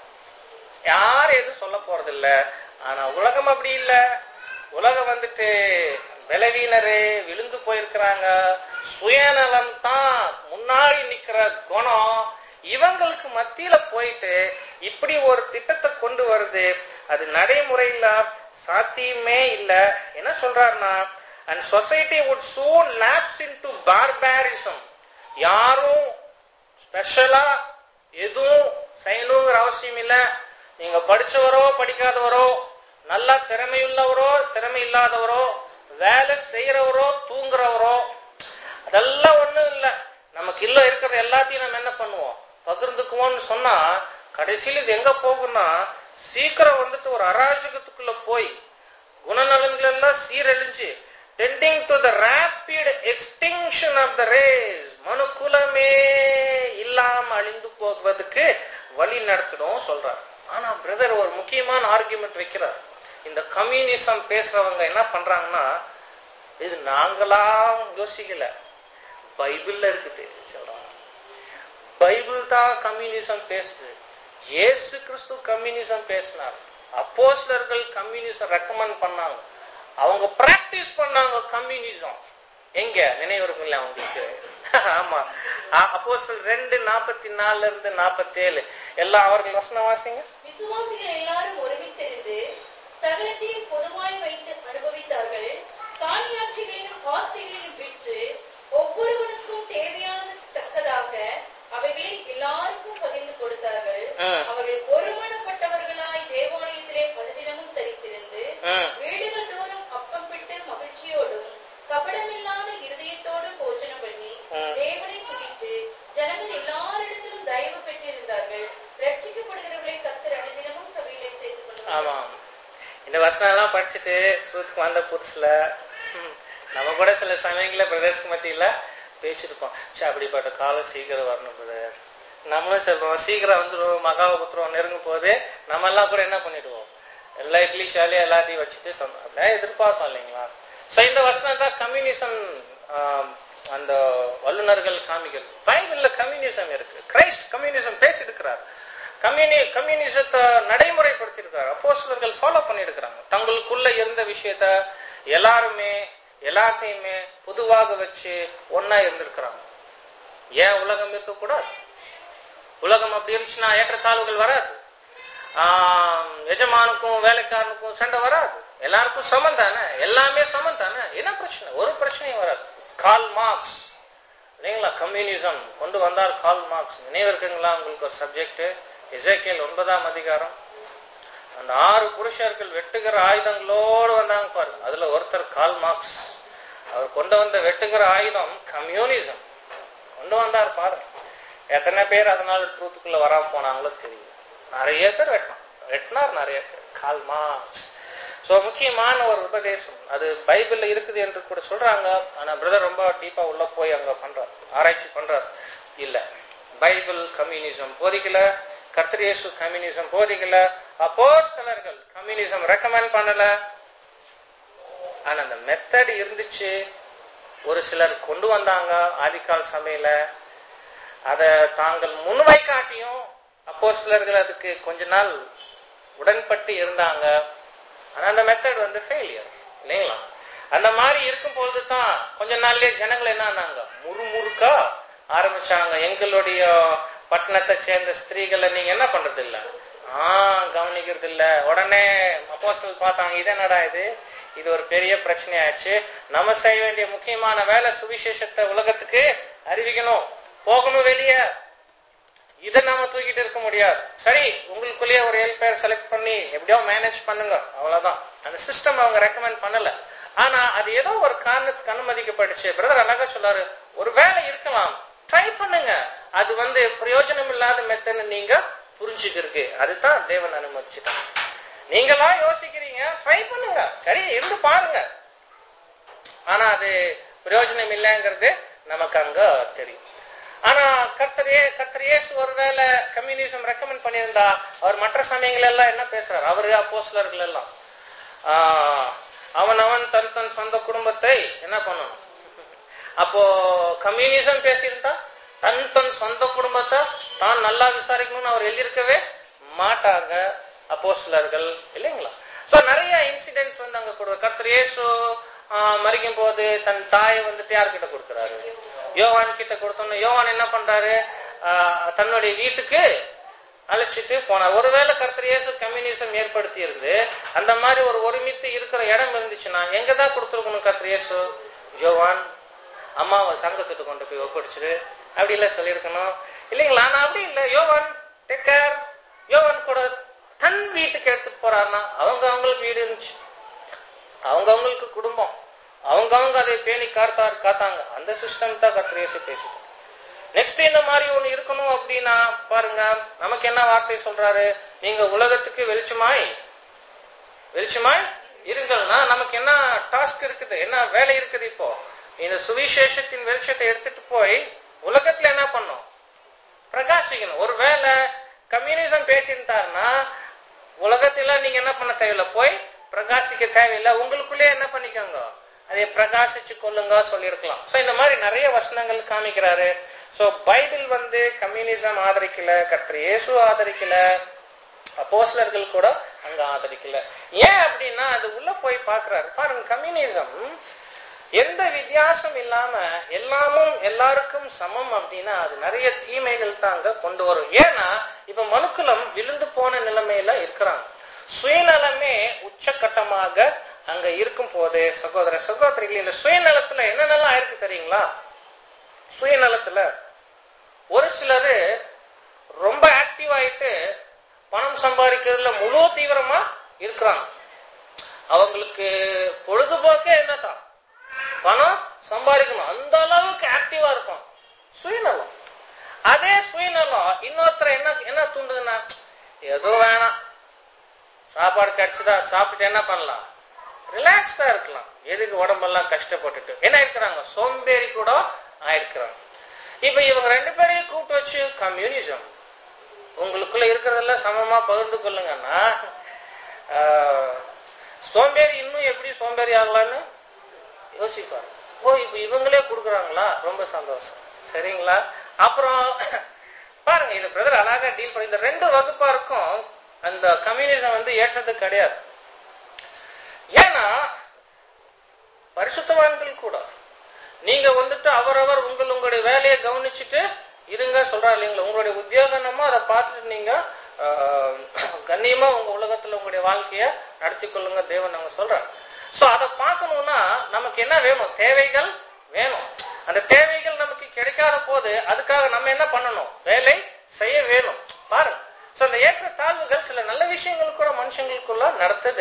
யாரும் எதுவும் சொல்ல போறது இல்ல ஆனா உலகம் அப்படி இல்ல உலகம் வந்துட்டு பலவீனரு விழுந்து போயிருக்கிறாங்க சுயநலம் தான் முன்னாடி நிக்கிற குணம் இவங்களுக்கு மத்தியில போயிட்டு இப்படி ஒரு திட்டத்தை கொண்டு வருது அது நடைமுறையில சாத்தியமே இல்ல என்ன சொல்றாருன்னா and society would soon lapse into barbarism யாரும் ஸ்பெஷலா எதுவும் செய்யணுங்கிற அவசியம் இல்ல நீங்க படிச்சவரோ படிக்காதவரோ நல்லா திறமையுள்ளவரோ திறமை இல்லாதவரோ வேலை செய்யறவரோ தூங்குறவரோ அதெல்லாம் ஒண்ணும் இல்ல நமக்கு இல்ல இருக்கிற எல்லாத்தையும் நம்ம என்ன பண்ணுவோம் பகிர்ந்துக்குவோம்னு சொன்னா கடைசியில் இது எங்க போகும்னா சீக்கிரம் வந்துட்டு ஒரு அராஜகத்துக்குள்ள போய் குணநலன்கள் எல்லாம் சீரழிஞ்சு tending to the rapid extinction of the race மனுக்குலமே இல்லாம அழிந்து போவதுக்கு வழி நடத்தணும் சொல்றார் ஆனா பிரதர் ஒரு முக்கியமான ஆர்குமெண்ட் வைக்கிறார் இந்த கம்யூனிசம் பேசுறவங்க என்ன பண்றாங்கன்னா இது நாங்களா யோசிக்கல பைபிள்ல இருக்குது சொல்றாங்க பைபிள் தான் கம்யூனிசம் பேசுது இயேசு கிறிஸ்து கம்யூனிசம் பேசினார் அப்போஸ்லர்கள் கம்யூனிசம் ரெக்கமெண்ட் பண்ணாங்க அவங்க பிராக்டிஸ் பண்ணாங்க கம்யூனிசம் எங்க நினைவு இருக்குல்ல அவங்களுக்கு ஆமா அப்போஸ்தலர் ரெண்டு நாற்பத்தி நாலுல இருந்து நாற்பத்தி ஏழு எல்லாம் அவர்கள் வசனம் வாசிங்க விசுவாசிகள் எல்லாரும் ஒருமித்திருந்து சகலத்தையும் பொதுவாய் வைத்து அனுபவித்தார்கள் காணியாட்சிகளையும் ஆஸ்திகளையும் விற்று ஒவ்வொருவனுக்கும் தேவையானது தக்கதாக அவைகளை எல்லாருக்கும் பகிர்ந்து கொடுத்தார்கள் ஆ. அவர்கள் ஒருமனப்பட்டவர்களாய் தேவாலயத்திலே அனுதினமும் தரித்திருந்து ஆ. வீடுகள் தோறும் அப்பம் பிட்டு மகிழ்ச்சியோடும் கபடமில்லாத இருதயத்தோடும் போஜனம் பண்ணி ஆ. தேவனை துதித்து ஜனங்கள் எல்லாரிடத்திலும் தயவு பெற்றிருந்தார்கள் ரட்சிக்கப்படுகிறவர்களை கத்தர் அனுதினமும் சபையிலே சேர்த்துக் கொண்டு ஆமா இந்த வசனம் எல்லாம் படிச்சுட்டு ட்ரூத்துக்கு வந்த புதுசுல ஹம், நம்ம கூட சில சமயங்கள பிரதர்ஸ்க்கு மத்தியில பேசிருப்போம் சே அப்படிப்பட்ட காலம் சீக்கிரம் வரணும் பிரதர் நம்மளும் சொல்றோம் சீக்கிரம் வந்துடும் மகாபுத்திரம் நெருங்கும் போது நம்ம எல்லாம் கூட என்ன பண்ணிடுவோம் எல்லா இங்கிலீஷாலே எல்லாத்தையும் வச்சுட்டு சொன்னோம் அப்படியே எதிர்பார்த்தோம் இல்லைங்களா சோ இந்த வசனம் தான் கம்யூனிசம் அந்த வல்லுநர்கள் காமிக்கிறது பைபிள்ல கம்யூனிசம் இருக்கு கிரைஸ்ட் கம்யூனிசம் பேசியிருக்கிறார் கம்யூனி கம்யூனிசத்தை நடைமுறைப்படுத்தியிருக்காரு அப்போஸ்தலர்கள் ஃபாலோ பண்ணியிருக்கிறாங்க தங்களுக்குள்ள இருந்த விஷயத்த எல்லாருமே எல்லாத்தையுமே பொதுவாக வச்சு ஒன்னா இருந்திருக்கிறாங்க ஏன் உலகம் இருக்கக்கூடாது உலகம் அப்படி இருந்துச்சுன்னா ஏற்றத்தாழ்வுகள் வராது ஆஹ் எஜமானுக்கும் வேலைக்காரனுக்கும் சண்டை வராது எல்லாருக்கும் சமம் தானே எல்லாமே சமம் தானே என்ன பிரச்சனை ஒரு பிரச்சனையும் வராது கால் மார்க்ஸ் இல்லைங்களா கம்யூனிசம் கொண்டு வந்தார் கால் மார்க்ஸ் நினைவு இருக்குங்களா உங்களுக்கு ஒரு சப்ஜெக்ட் இசைக்கேல் ஒன்பதாம் அதிகாரம் அந்த ஆறு புருஷர்கள் வெட்டுகிற ஆயுதங்களோடு வந்தாங்க பாருங்க அதுல ஒருத்தர் கால் மார்க்ஸ் அவர் கொண்டு வந்த வெட்டுகிற ஆயுதம் கம்யூனிசம் கொண்டு வந்தார் பாருங்க எத்தனை பேர் அதனால ட்ரூத்துக்குள்ள வராம போனாங்களோ தெரியல நிறைய பேர் வெட்டினான் வெட்டினார் நிறைய பேர் கால் மார்க்ஸ் சோ முக்கியமான ஒரு உபதேசம் அது பைபிள்ல இருக்குது என்று கூட சொல்றாங்க ஆனா பிரதர் ரொம்ப டீப்பா உள்ள போய் அங்க பண்றார் ஆராய்ச்சி பண்றார் இல்ல பைபிள் கம்யூனிசம் போதிக்கல கர்த்தரேசு கம்யூனிசம் போதிக்கல அப்போஸ்தலர்கள் கம்யூனிசம் ரெக்கமெண்ட் பண்ணல ஆனா அந்த மெத்தட் இருந்துச்சு ஒரு சிலர் கொண்டு வந்தாங்க ஆதிக்கால் சபையில அத தாங்கள் முன்வை காட்டியும் அப்போ சிலர்கள் அதுக்கு கொஞ்ச நாள் உடன்பட்டு இருந்தாங்க ஆனா அந்த மெத்தட் வந்து ஃபெயிலியர் இல்லைங்களா அந்த மாதிரி இருக்கும் பொழுது தான் கொஞ்ச நாள்லயே ஜனங்கள் என்ன ஆனாங்க முறுமுறுக்கா ஆரம்பிச்சாங்க எங்களுடைய பட்டணத்தை சேர்ந்த ஸ்திரீகளை நீங்க என்ன பண்றது இல்ல ஆஹ் கவனிக்கிறது இல்ல உடனே அப்போஸ்தலர் பார்த்தாங்க இது என்னடா இது இது ஒரு பெரிய பிரச்சனை ஆயிடுச்சு நம்ம செய்ய வேண்டிய முக்கியமான வேலை சுவிசேஷத்தை உலகத்துக்கு அறிவிக்கணும் போகணும் வெளியே இதை நாம தூக்கிட்டு இருக்க முடியாது சரி உங்களுக்குள்ளேயே ஒரு ஏழு பேர் செலக்ட் பண்ணி எப்படியோ மேனேஜ் பண்ணுங்க அவ்வளவுதான் அந்த சிஸ்டம் அவங்க ரெக்கமெண்ட் பண்ணல ஆனா அது ஏதோ ஒரு காரணத்துக்கு அனுமதிக்கப்பட்டுச்சு பிரதர் அழகா சொல்லாரு ஒரு வேலை இருக்கலாம் ட்ரை பண்ணுங்க அது வந்து பிரயோஜனம் இல்லாத மெத்தன்னு நீங்க புரிஞ்சுக்கிறதுக்கு அதுதான் தேவன் அனுமதிச்சுட்டான் நீங்களா யோசிக்கிறீங்க ட்ரை பண்ணுங்க சரி இருந்து பாருங்க ஆனா அது பிரயோஜனம் இல்லைங்கிறது நமக்கு அங்க தெரியும் ஆனா கர்த்தரே கர்த்தர் இயேசு ஒருவேளை கம்யூனிசம் ரெக்கமெண்ட் பண்ணியிருந்தா அவர் மற்ற சமயங்கள் எல்லாம் என்ன பேசுறாரு அவரு அப்போஸ்லர்கள் எல்லாம் ஆஹ் அவன் அவன் தன் தன் சொந்த குடும்பத்தை என்ன பண்ணணும் அப்போ கம்யூனிசம் பேசியிருந்தா தன் தன் சொந்த குடும்பத்தை தான் நல்லா விசாரிக்கணும்னு அவர் எழுதியிருக்கவே மாட்டாங்க அப்போஸ்லர்கள் இல்லைங்களா சோ நிறைய இன்சிடென்ட்ஸ் வந்து அங்க கொடுக்குற கர்த்தர் இயேசு ஆஹ், மரிக்கும் போது தன் தாயை வந்துட்டு யார்கிட்ட கொடுக்குறாரு யோவான் கிட்ட கொடுத்தோன்னு யோவான் என்ன பண்றாரு ஆஹ், தன்னுடைய வீட்டுக்கு அழைச்சிட்டு போனார் ஒருவேளை கர்த்தர் இயேசு கம்யூனிசம் ஏற்படுத்தி இருந்து அந்த மாதிரி ஒரு ஒருமித்து இருக்கிற இடம் இருந்துச்சுன்னா எங்கதான் கொடுத்துருக்கணும் கர்த்தர் இயேசு யோவான் அம்மாவை சங்கத்துக்கு கொண்டு போய் ஒப்படைச்சிரு அப்படி இல்ல சொல்லியிருக்கணும் இல்லைங்களா ஆனா அப்படி இல்ல யோவான் டேக்கர் யோவான் கூட தன் வீட்டுக்கு எடுத்துட்டு போறாருன்னா அவங்க அவங்களுக்கு வீடு இருந்துச்சு அவங்க அவங்களுக்கு குடும்பம் அவங்க அவங்க அதை பேணி காத்தார் காத்தாங்க அந்த சிஸ்டம் தான் கர்த்தர் இயேசு பேசிட்டு நெக்ஸ்ட் இந்த மாதிரி ஒண்ணு இருக்கணும் அப்படின்னா பாருங்க நமக்கு என்ன வார்த்தை சொல்றாரு நீங்க உலகத்துக்கு வெளிச்சமாய் வெளிச்சமாய் இருங்கள்னா நமக்கு என்ன டாஸ்க் இருக்குது என்ன வேலை இருக்குது இப்போ இந்த சுவிசேஷத்தின் வெளிச்சத்தை எடுத்துட்டு போய் உலகத்துல என்ன பண்ணும் பிரகாசிக்கணும் ஒருவேளை கம்யூனிசம் பேசியிருந்தாருன்னா உலகத்துல நீங்க என்ன பண்ண தேவையில்ல போய் பிரகாசிக்க தேவையில்லை உங்களுக்குள்ளே என்ன பண்ணிக்கோங்க அதை பிரகாசிச்சு கொள்ளுங்க சொல்லியிருக்கலாம் சோ இந்த மாதிரி நிறைய வசனங்கள் காமிக்கிறாரு சோ பைபிள் வந்து கம்யூனிசம் ஆதரிக்கல கர்த்தர் இயேசு ஆதரிக்கல அப்போஸ்லர்கள் கூட அங்க ஆதரிக்கல ஏன் அப்படின்னா அது உள்ள போய் பாக்குறாரு பாருங்க கம்யூனிசம் எந்த வித்தியாசம் இல்லாம எல்லாமும் எல்லாருக்கும் சமம் அப்படின்னா அது நிறைய தீமைகள் தான் அங்க கொண்டு வரும் ஏன்னா இப்ப மனுக்குலம் விழுந்து போன நிலைமையில இருக்கிறாங்க சுயநலமே உச்சக்கட்டமாக அங்க இருக்கும் போது சகோதர சகோதரிகள் இந்த சுயநலத்துல என்னென்னலாம் இருக்கு தெரியுங்களா சுயநலத்துல ஒரு சிலரு ரொம்ப ஆக்டிவ் ஆயிட்டு பணம் சம்பாதிக்கிறதுல முழு தீவிரமா இருக்கிறாங்க அவங்களுக்கு பொழுதுபோக்கே என்னதான் பணம் சம்பாதிக்கணும் அந்த அளவுக்கு ஆக்டிவா இருக்கும் சுயநலம் அதே சுயநலம் இன்னொருத்தர் என்ன என்ன தூண்டுதுன்னா ஏதோ வேணாம் சாப்பாடு கிடைச்சதா சாப்பிட்டு என்ன பண்ணலாம் ரிலாக்ஸ்டா இருக்கலாம் எதுக்கு உடம்பெல்லாம் கஷ்டப்பட்டுட்டு என்ன இருக்கிறாங்க சோம்பேறி கூட ஆயிருக்கிறாங்க இப்ப இவங்க ரெண்டு பேரையும் கூப்பிட்டு வச்சு கம்யூனிசம் உங்களுக்குள்ள இருக்கிறதெல்லாம் சமமா பகிர்ந்து கொள்ளுங்கன்னா ஆஹ், சோம்பேறி இன்னும் எப்படி சோம்பேறி ஆகலான்னு யோசிப்பாரு ஓ இப்ப இவங்களே கொடுக்குறாங்களா ரொம்ப சந்தோஷம் சரிங்களா அப்புறம் பாருங்க இது பிரதர் அழகா டீல் பண்ணி இந்த ரெண்டு வகுப்பாருக்கும் அந்த கம்யூனிசம் வந்து ஏற்றது கிடையாது ஏன்னா பரிசுத்தவான்கள் கூட நீங்க வந்துட்டு அவரவர் உங்கள் உங்களுடைய வேலையை கவனிச்சுட்டு இருங்க சொல்றாரு இல்லைங்களா உங்களுடைய உத்தியோகம் என்னமோ அதை பார்த்துட்டு நீங்க ஆஹ், கண்ணியமா உங்க உலகத்துல உங்களுடைய வாழ்க்கைய நடத்தி கொள்ளுங்க தேவன் நாங்க சொல்றாரு சோ அதை பார்க்கணும்னா நமக்கு என்ன வேணும் தேவைகள் வேணும் அந்த தேவைகள் நமக்கு கிடைக்காத போது அதுக்காக நம்ம என்ன பண்ணணும் வேலை செய்ய வேணும் பாருங்க சோ அந்த ஏற்ற தாழ்வுகள் சில நல்ல விஷயங்கள் கூட மனுஷங்களுக்குள்ள நடத்துது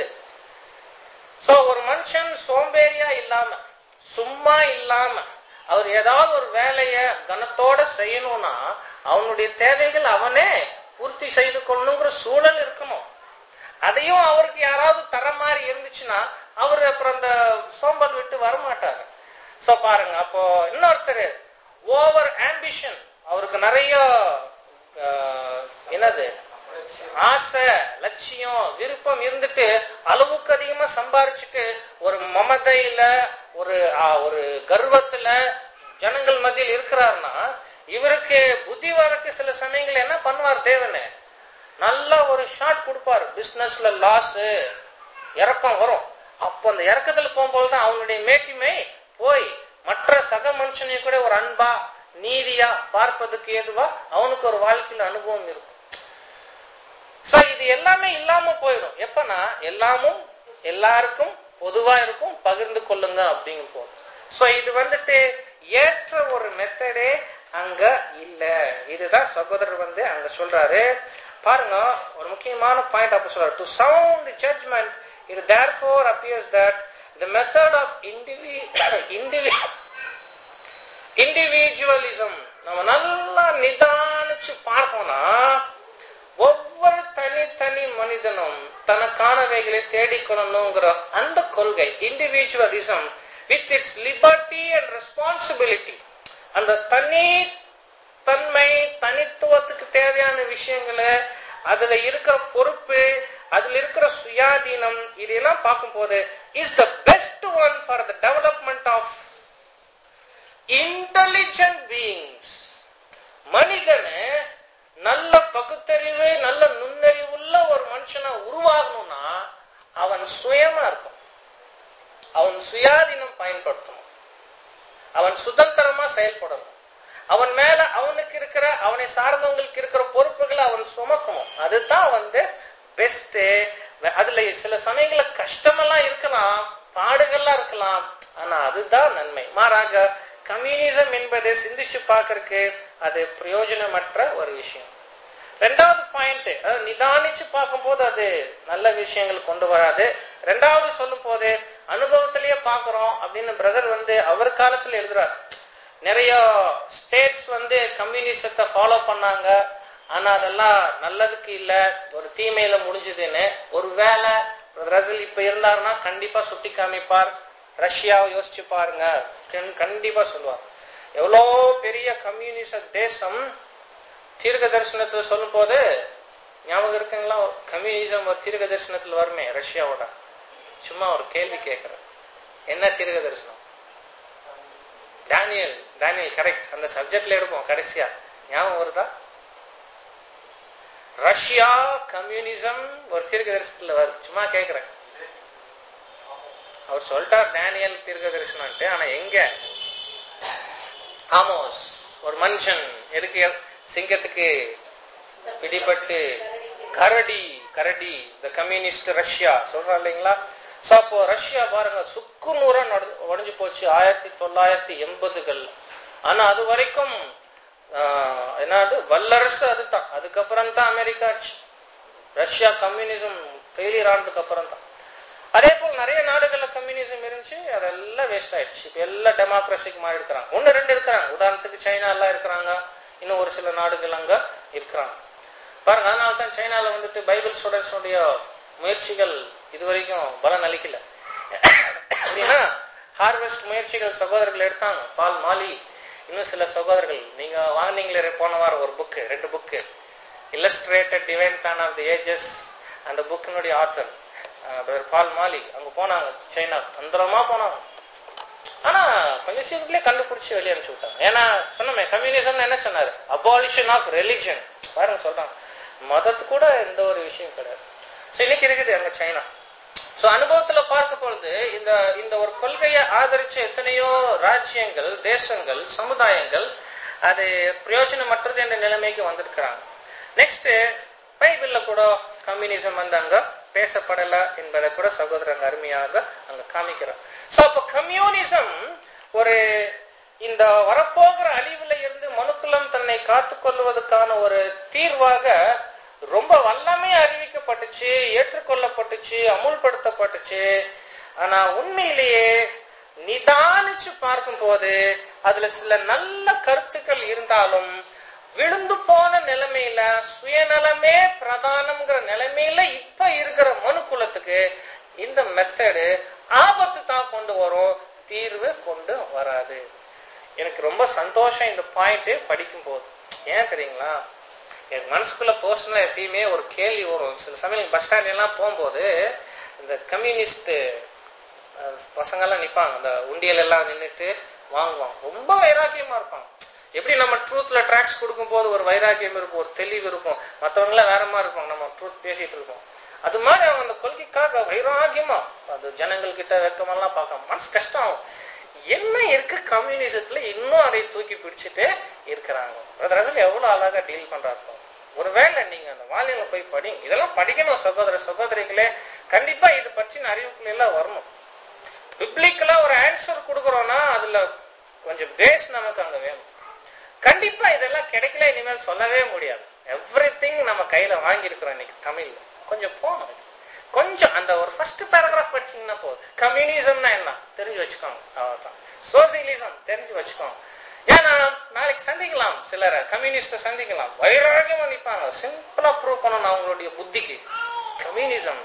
சோ ஒரு மனுஷன் சோம்பேறியா இல்லாம சும்மா இல்லாம அவர் ஏதாவது ஒரு வேலைய கனத்தோட செய்யணும்னா அவனுடைய தேவைகள் அவனே பூர்த்தி செய்து கொள்ளணுங்கிற சூழல் இருக்கணும் அதையும் அவருக்கு யாராவது தர மாதிரி இருந்துச்சுன்னா அவர் அப்புறம் அந்த சோம்பல் விட்டு வரமாட்டாரு சோ பாருங்க அப்போ இன்னொருத்தர் ஓவர் ஆம்பிஷன் அவருக்கு நிறைய ஆஹ், என்னது ஆசை லட்சியம் விருப்பம் இருந்துட்டு அளவுக்கு அதிகமா சம்பாரிச்சுட்டு ஒரு மமதையில ஒரு ஆ, ஒரு கர்வத்துல ஜனங்கள் மத்தியில் இருக்கிறாருன்னா இவருக்கு புத்தி வரக்கு சில சமயங்கள் என்ன பண்ணுவார் தேவனே நல்ல ஒரு ஷாட் கொடுப்பாரு பிசினஸ்ல லாஸ் இறக்கம் வரும் அப்போ அந்த இறக்கத்துல போகும்போது தான் அவனுடைய மேட்டிமை போய் மற்ற சக மனுஷனையும் கூட ஒரு அன்பா நீதியா பார்ப்பதுக்கு ஏதுவா அவனுக்கு ஒரு வாழ்க்கையில அனுபவம் இருக்கும் சோ இது எல்லாமே இல்லாம போயிடும் எப்பனா எல்லாமும் எல்லாருக்கும் பொதுவா இருக்கும் பகிர்ந்து கொள்ளுங்க அப்படிங்கும் போது சோ இது வந்துட்டு ஏற்ற ஒரு மெத்தடே அங்க இல்ல இதுதான் சகோதரர் வந்து அங்க சொல்றாரு பாருங்க ஒரு முக்கியமான பாயிண்ட் அப்ப சொல்றாரு டு சவுண்ட் ஜட்மெண்ட் இது therefore appears that the method of indivi indivi individualism நம்ம நல்லா நிதானிச்சு பார்ப்போம்னா ஒவ்வொரு தனித்தனி மனிதனும் தனக்கானவைகளை தேடிக்கொள்ளணுங்கிற அந்த கொள்கை individualism with its liberty and responsibility அந்த தனி தன்மை தனித்துவத்துக்கு தேவையான விஷயங்களை அதுல இருக்கிற பொறுப்பு அதுல இருக்கிற சுயாதீனம் இதெல்லாம் பார்க்கும்போது is the best one for the development of intelligent beings மனிதனு நல்ல பகுத்தறிவு நல்ல நுண்ணறிவுள்ள ஒரு மனுஷனா உருவாகணும்னா அவன் சுயமா இருக்கும் அவன் சுயாதீனம் பயன்படுத்தணும் அவன் சுதந்திரமா செயல்படணும் அவன் மேல அவனுக்கு இருக்கிற அவனை சார்ந்தவங்களுக்கு இருக்கிற பொறுப்புகளை அவன் சுமக்கணும் அதுதான் வந்து பெஸ்ட் அதுல சில சமயங்கள கஷ்டமெல்லாம் இருக்கலாம் பாடுகள்லாம் இருக்கலாம் ஆனா அதுதான் நன்மை மாறாக கம்யூனிசம் என்பதை சிந்திச்சு பார்க்கறதுக்கு அது பிரயோஜனமற்ற ஒரு விஷயம் ரெண்டாவது பாயிண்ட் நிதானிச்சு பார்க்கும்போது அது நல்ல விஷயங்கள் கொண்டு வராது ரெண்டாவது சொல்லும் போது அனுபவத்திலேயே பாக்குறோம் அப்படின்னு பிரதர் வந்து அவர் காலத்துல எழுதுறார் நிறைய ஸ்டேட்ஸ் வந்து கம்யூனிசத்தை ஃபாலோ பண்ணாங்க ஆனா அதெல்லாம் நல்லதுக்கு இல்ல ஒரு தீமையில முடிஞ்சதுன்னு ஒரு வேலை ரசல் இப்ப இருந்தாருன்னா கண்டிப்பா சுட்டி காமிப்பார் ரஷ்யாவை யோசிச்சு பாருங்க கண்- கண்டிப்பா சொல்லுவார் எவ்வளோ பெரிய கம்யூனிச தேசம் தீர்க்க தரிசனத்துல சொல்லும் போது ஞாபகம் இருக்குங்களா கம்யூனிசம் ஒரு தீர்க்க தரிசனத்துல வருமே ரஷ்யாவோட சும்மா ஒரு கேள்வி கேட்கிறேன் என்ன தீர்க்க தரிசனம் டேனியல் டேனியல் கரெக்ட் அந்த சப்ஜெக்ட்ல இருக்கும் கடைசியா ஞாபகம் வருதா ரஷ்யா கம்யூனிசம் ஒரு தீர்க்க தரிசனத்துல வருது சும்மா கேக்குறேன் அவர் சொல்லிட்டார் டேனியல் தீர்க்க தரிசனம்ட்டு ஆனா எங்க ஆமோஸ் ஒரு மனுஷன் எதுக்கு சிங்கத்துக்கு பிடிபட்டு கரடி கரடி இந்த கம்யூனிஸ்ட் ரஷ்யா சொல்றா இல்லைங்களா சோ அப்போ ரஷ்யா பாருங்க சுக்கு நூறா உடஞ்சு போச்சு ஆயிரத்தி தொள்ளாயிரத்தி எண்பதுகள் ஆனா அது வரைக்கும் ஆஹ், என்னது வல்லரசு அதுதான் அதுக்கப்புறம் தான் அமெரிக்கா ஆச்சு ரஷ்யா கம்யூனிசம் ஃபெயிலியர் ஆனதுக்கு அப்புறம் தான் அதே போல் நிறைய நாடுகள்ல கம்யூனிசம் இருந்துச்சு அதெல்லாம் வேஸ்ட் ஆயிடுச்சு இப்ப எல்லாம் டெமோக்ரஸிக்கு மாறி இருக்கிறாங்க ஒன்னு ரெண்டு இருக்கிறாங்க உதாரணத்துக்கு சைனா எல்லாம் இருக்கிறாங்க இன்னும் ஒரு சில நாடுகள் அங்க இருக்கிறாங்க பாருங்க அதனால தான் சைனால வந்துட்டு பைபிள் ஸ்டூடெண்ட்ஸ் உடைய முயற்சிகள் இது வரைக்கும் பலன் அளிக்கல அப்படின்னா ஹார்வெஸ்ட் முயற்சிகள் சகோதரர்கள் எடுத்தாங்க பால் மாலி இன்னும் சில சகோதரர்கள் நீங்க வாங்கினீங்களே போன வாரம் ஒரு புக்கு ரெண்டு book illustrated divine plan of the ages அந்த புக்கினுடைய ஆத்தர் பால் மாலி அங்க போனாங்க சைனா தந்திரமா போனாங்க ஆனா கொஞ்சம் சீக்கிரத்திலே கண்டுபிடிச்சு வெளியே அனுப்பிச்சு விட்டாங்க ஏன்னா சொன்னமே கம்யூனிசம் என்ன சொன்னாரு அபாலிஷன் ஆஃப் ரெலிஜன் பாருங்க சொல்றாங்க மதத்து கூட எந்த ஒரு விஷயம் கிடையாது சோ இன்னைக்கு இருக்குது அங்க சைனா சோ அனுபவத்துல பார்க்க பொழுது இந்த இந்த ஒரு கொள்கையை ஆதரிச்ச எத்தனையோ ராஜ்யங்கள் தேசங்கள் சமுதாயங்கள் அது பிரயோஜனமற்றது என்ற நிலைமைக்கு வந்திருக்கிறாங்க நெக்ஸ்ட் பைபிள்ல கூட கம்யூனிசம் வந்து அங்க பேசப்படல என்பதை கூட சகோதரங்க அருமையாக அங்க காமிக்கிறார் சோ அப்ப கம்யூனிசம் ஒரு இந்த வரப்போகிற அழிவுல இருந்து மனுக்குலம் தன்னை காத்துக் கொள்வதற்கான ஒரு தீர்வாக ரொம்ப வல்லமே அறிவிக்கப்பட்டுச்சு ஏற்றுக்கொள்ளப்பட்டுச்சு அமுல்படுத்தப்பட்டுச்சு ஆனா உண்மையிலேயே நிதானிச்சு பார்க்கும் போது அதுல சில நல்ல கருத்துக்கள் இருந்தாலும் விழுந்து போன நிலைமையில சுயநலமே பிரதானம்ங்கிற நிலைமையில இப்ப இருக்கிற மனு குலத்துக்கு இந்த மெத்தடு ஆபத்து தான் கொண்டு வரும் தீர்வு கொண்டு வராது எனக்கு ரொம்ப சந்தோஷம் இந்த பாயிண்ட் படிக்கும் போது ஏன் தெரியுங்களா எனக்கு மனசுக்குள்ள பர்சனலா எப்பயுமே ஒரு கேள்வி வரும் சில சமயம் பஸ் ஸ்டாண்ட் எல்லாம் போகும்போது இந்த கம்யூனிஸ்ட் பசங்க எல்லாம் நிப்பாங்க அந்த உண்டியல் எல்லாம் நின்னுட்டு வாங்குவாங்க ரொம்ப வைராக்கியமா இருப்பாங்க எப்படி நம்ம ட்ரூத்ல ட்ராக்ஸ் கொடுக்கும் போது ஒரு வைராக்கியம் இருக்கும் ஒரு தெளிவு இருக்கும் மத்தவங்க எல்லாம் வேற மாதிரி இருப்பாங்க நம்ம ட்ரூத் பேசிட்டு இருக்கோம் அது மாதிரி அவங்க அந்த கொள்கைக்காக வைராக்கியமா அது ஜனங்கள் கிட்ட வெக்கமெல்லாம் பார்க்க மனசு கஷ்டம் ஆகும் என்ன இருக்கு கம்யூனிசத்துல இன்னும் அதை தூக்கி பிடிச்சிட்டு இருக்கிறாங்க பிரதர் ரசல் எவ்வளவு அழகா டீல் பண்றாரு பாருங்க. ஒருவேளை நீங்க அந்த வால்யூம்ல போய் படிங்க இதெல்லாம் படிக்கணும் சகோதர சகோதரிகளே கண்டிப்பா இது பற்றின அறிவுக்குள்ள எல்லாம் வரணும் பிப்ளிக்கலா ஒரு ஆன்சர் கொடுக்கறோம்னா அதுல கொஞ்சம் பேஸ் நமக்கு அங்க வேணும் கண்டிப்பா இதெல்லாம் கிடைக்கல இனிமேல் சொல்லவே முடியாது எவ்ரி நம்ம கையில வாங்கி இருக்கிறோம் இன்னைக்கு தமிழ்ல கொஞ்சம் போகணும் இது. கொஞ்சம் அந்த ஒரு ஃபர்ஸ்ட் பேராகிராஃப் படிச்சீங்கன்னா போதும் கம்யூனிசம்னா என்ன தெரிஞ்சு வச்சுக்கோங்க அவ்வளவுதான் சோசியலிசம் தெரிஞ்சு வச்சுக்கோங்க ஏன்னா நாளைக்கு சந்திக்கலாம் சிலரை கம்யூனிஸ்ட சந்திக்கலாம் வைராகியமா நிப்பாங்க சிம்பிளா ப்ரூவ் பண்ணணும் அவங்களுடைய புத்திக்கு கம்யூனிசம்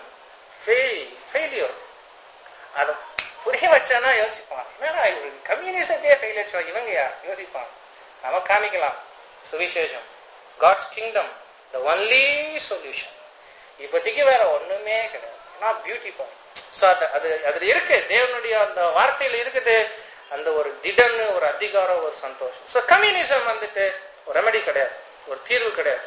ஃபெயிலியர் அதை புரிய வச்சானா யோசிப்பான் என்னடா இவரு கம்யூனிசத்தையே ஃபெயிலியர் இவங்க யார் யோசிப்பான் நம்ம காமிக்கலாம் சுவிசேஷம் God's kingdom the only solution இப்போதைக்கு வேற ஒண்ணுமே கிடையாது நான் பியூட்டி பாயிண்ட் ஸோ அது அது அதுல இருக்கு தேவனுடைய அந்த வார்த்தையில இருக்குது அந்த ஒரு திடன்னு ஒரு அதிகாரம் ஒரு சந்தோஷம் ஸோ கம்யூனிசம் வந்துட்டு ஒரு ரெமெடி கிடையாது ஒரு தீர்வு கிடையாது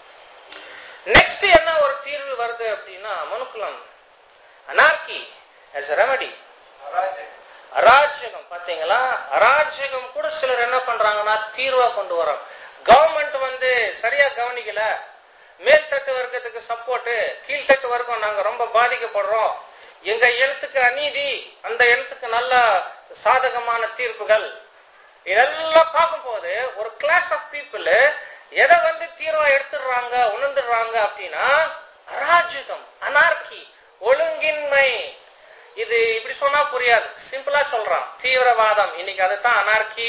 நெக்ஸ்ட் என்ன ஒரு தீர்வு வருது அப்படின்னா மனுக்குலம் அனார்கி as a ரெமெடி அராஜகம் அராஜகம் பாத்தீங்களா அராஜகம் கூட சிலர் என்ன பண்றாங்கன்னா தீர்வா கொண்டு வரோம் கவர்மெண்ட் வந்து சரியா கவனிக்கல மேல்தட்டு வர்க்கத்துக்கு சப்போர்ட் கீழ்த்தட்டு வர்க்கம் நாங்க ரொம்ப பாதிக்கப்படுறோம் எங்க எழுத்துக்கு அநீதி அந்த எழுத்துக்கு நல்ல சாதகமான தீர்ப்புகள் இதெல்லாம் பார்க்கும்போது ஒரு கிளாஸ் ஆஃப் பீப்புள் எதை வந்து தீர்வா எடுத்துடுறாங்க உணர்ந்துடுறாங்க அப்படின்னா அராஜகம் அனார்கி ஒழுங்கின்மை இது இப்படி சொன்னா புரியாது சிம்பிளா சொல்றான் தீவிரவாதம் இன்னைக்கு அதுதான் அனார்கி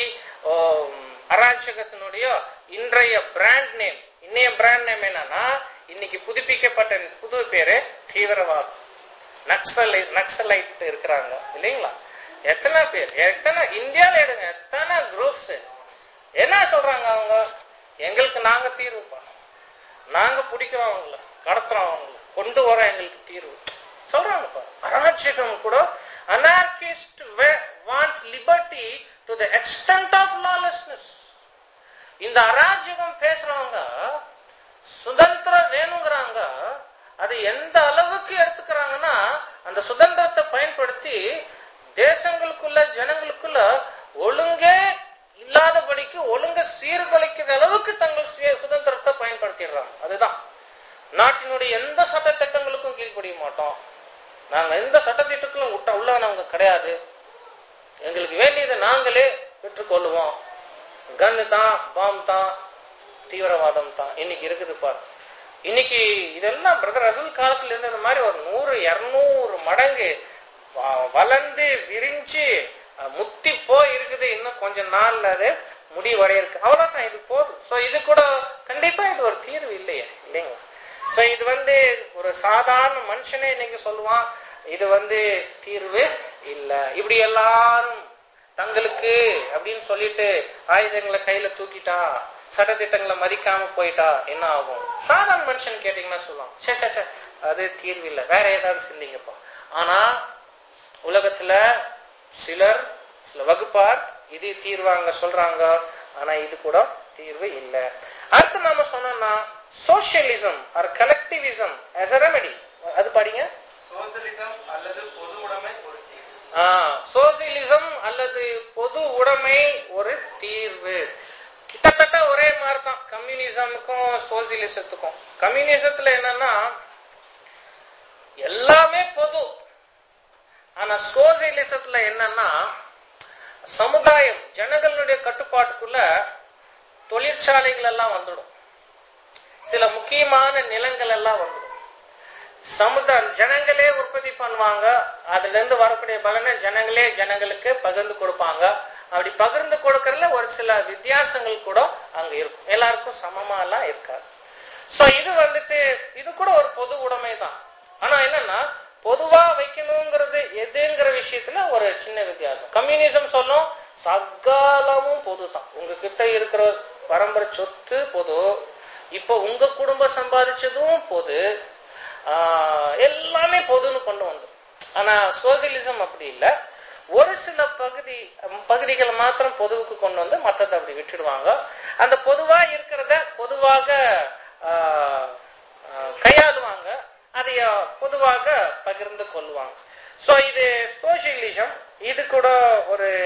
அராஜகத்தினுடைய இன்றைய பிராண்ட் நேம் இன்னைய பிராண்ட் நேம் என்னன்னா இன்னைக்கு புதுப்பிக்கப்பட்ட புது பேரு தீவிரவாதம் நக்சலை நக்சலைட் இருக்கிறாங்க இல்லைங்களா எத்தனை பேர் எத்தனை இந்தியால எடுங்க எத்தனை குரூப்ஸ் என்ன சொல்றாங்க அவங்க எங்களுக்கு நாங்க தீர்வுப்பா நாங்க பிடிக்கிறோம் அவங்கள கடத்துறோம் அவங்கள கொண்டு வரோம் எங்களுக்கு தீர்வு சொல்றாங்கப்பா அராஜகம் கூட anarchist want liberty to the extent of lawlessness இந்த அராஜகம் பேசுறவங்க சுதந்திரம் வேணுங்கிறாங்க அது எந்த அளவுக்கு எடுத்துக்கிறாங்கன்னா அந்த சுதந்திரத்தை பயன்படுத்தி தேசங்களுக்குள்ள ஜனங்களுக்குள்ள ஒழுங்கே இல்லாதபடிக்கு ஒழுங்க சீர்குலைக்கிற அளவுக்கு தங்கள் சுய- சுதந்திரத்தை பயன்படுத்திடுறாங்க அதுதான் நாட்டினுடைய எந்த சட்ட திட்டங்களுக்கும் கீழ்ப்படிய மாட்டோம் நாங்க எந்த சட்டத்திட்டங்களும் விட்ட உள்ளவனவங்க கிடையாது எங்களுக்கு வேண்டியதை நாங்களே பெற்றுக்கொள்ளுவோம் கன்னு தான் பாம் தான் தீவிரவாதம் தான் இன்னைக்கு இருக்குது பாரு இன்னைக்கு இதெல்லாம் பிரதர் அசல் காலத்துல இருந்து இந்த மாதிரி ஒரு நூறு இருநூறு மடங்கு வ- வளர்ந்து விரிஞ்சு அஹ், முத்தி போய் இருக்குது இன்னும் கொஞ்ச நாள்ல அது முடிவடைய இருக்கு அவ்வளவுதான் இது போதும் சோ இது கூட கண்டிப்பா இது ஒரு தீர்வு இல்லையே இல்லைங்களா சோ இது வந்து ஒரு சாதாரண மனுஷனே இன்னைக்கு சொல்லுவான் இது வந்து தீர்வு இல்ல இப்படி எல்லாரும் தங்களுக்கு அப்படின்னு சொல்லிட்டு ஆயுதங்களை கையில தூக்கிட்டா சட்டத்திட்டங்களை மதிக்காம போயிட்டா என்ன ஆகும் சாதாரண மனுஷன் கேட்டீங்கன்னா சொல்லுவான் சே சே சே அது தீர்வு இல்ல வேற ஏதாவது சிந்திங்கப்பா ஆனா உலகத்துல சிலர் சில வகுப்பார் இது தீர்வாங்க சொல்றாங்க ஆனா இது கூட தீர்வு இல்ல அடுத்து நாம சொன்னோம்னா socialism or collectivism as a remedy அது படிங்க சோசலிசம் அல்லது பொது உடைமை ஒரு தீர்வு சோசியலிசம் அல்லது பொது உடைமை ஒரு தீர்வு கிட்டத்தட்ட ஒரே மாதிரி தான் கம்யூனிசமுக்கும் சோசியலிசத்துக்கும் கம்யூனிசத்துல என்னன்னா எல்லாமே பொது ஆனா சோசியலிசத்துல என்னன்னா சமுதாயம் ஜனங்களுடைய கட்டுப்பாட்டுக்குள்ள தொழிற்சாலைகள் எல்லாம் வந்துடும் சில முக்கியமான நிலங்கள் எல்லாம் வந்துடும் சமுதாயம் ஜனங்களே உற்பத்தி பண்ணுவாங்க அதுல இருந்து வரக்கூடிய பலனை ஜனங்களே ஜனங்களுக்கு பகிர்ந்து கொடுப்பாங்க அப்படி பகிர்ந்து கொடுக்கறதுல ஒரு சில வித்தியாசங்கள் கூட அங்க இருக்கும் எல்லாருக்கும் சமமா எல்லாம் இருக்காது சோ இது வந்துட்டு இது கூட ஒரு பொது உடைமை தான் ஆனா என்னன்னா பொதுவா வைக்கணுங்கிறது எதுங்கிற விஷயத்துல ஒரு சின்ன வித்தியாசம் கம்யூனிசம் சொல்லும் சகலமும் பொதுதான் உங்ககிட்ட இருக்கிற பரம்பரை சொத்து பொது இப்போ உங்க குடும்பம் சம்பாதிச்சதும் பொது ஆஹ் எல்லாமே பொதுன்னு கொண்டு வந்துரும் ஆனா சோசியலிசம் அப்படி இல்லை ஒரு சில பகுதி பகுதிகளை மாத்திரம் பொதுவுக்கு கொண்டு வந்து மற்றதை அப்படி விட்டுடுவாங்க அந்த பொதுவா இருக்கிறத பொதுவாக ஆஹ், ஆஹ், கையாளுவாங்க அதைய பொதுவாக பகிர்ந்து கொள்வாங்க சோ இது சோசியலிசம் இது கூட ஒரு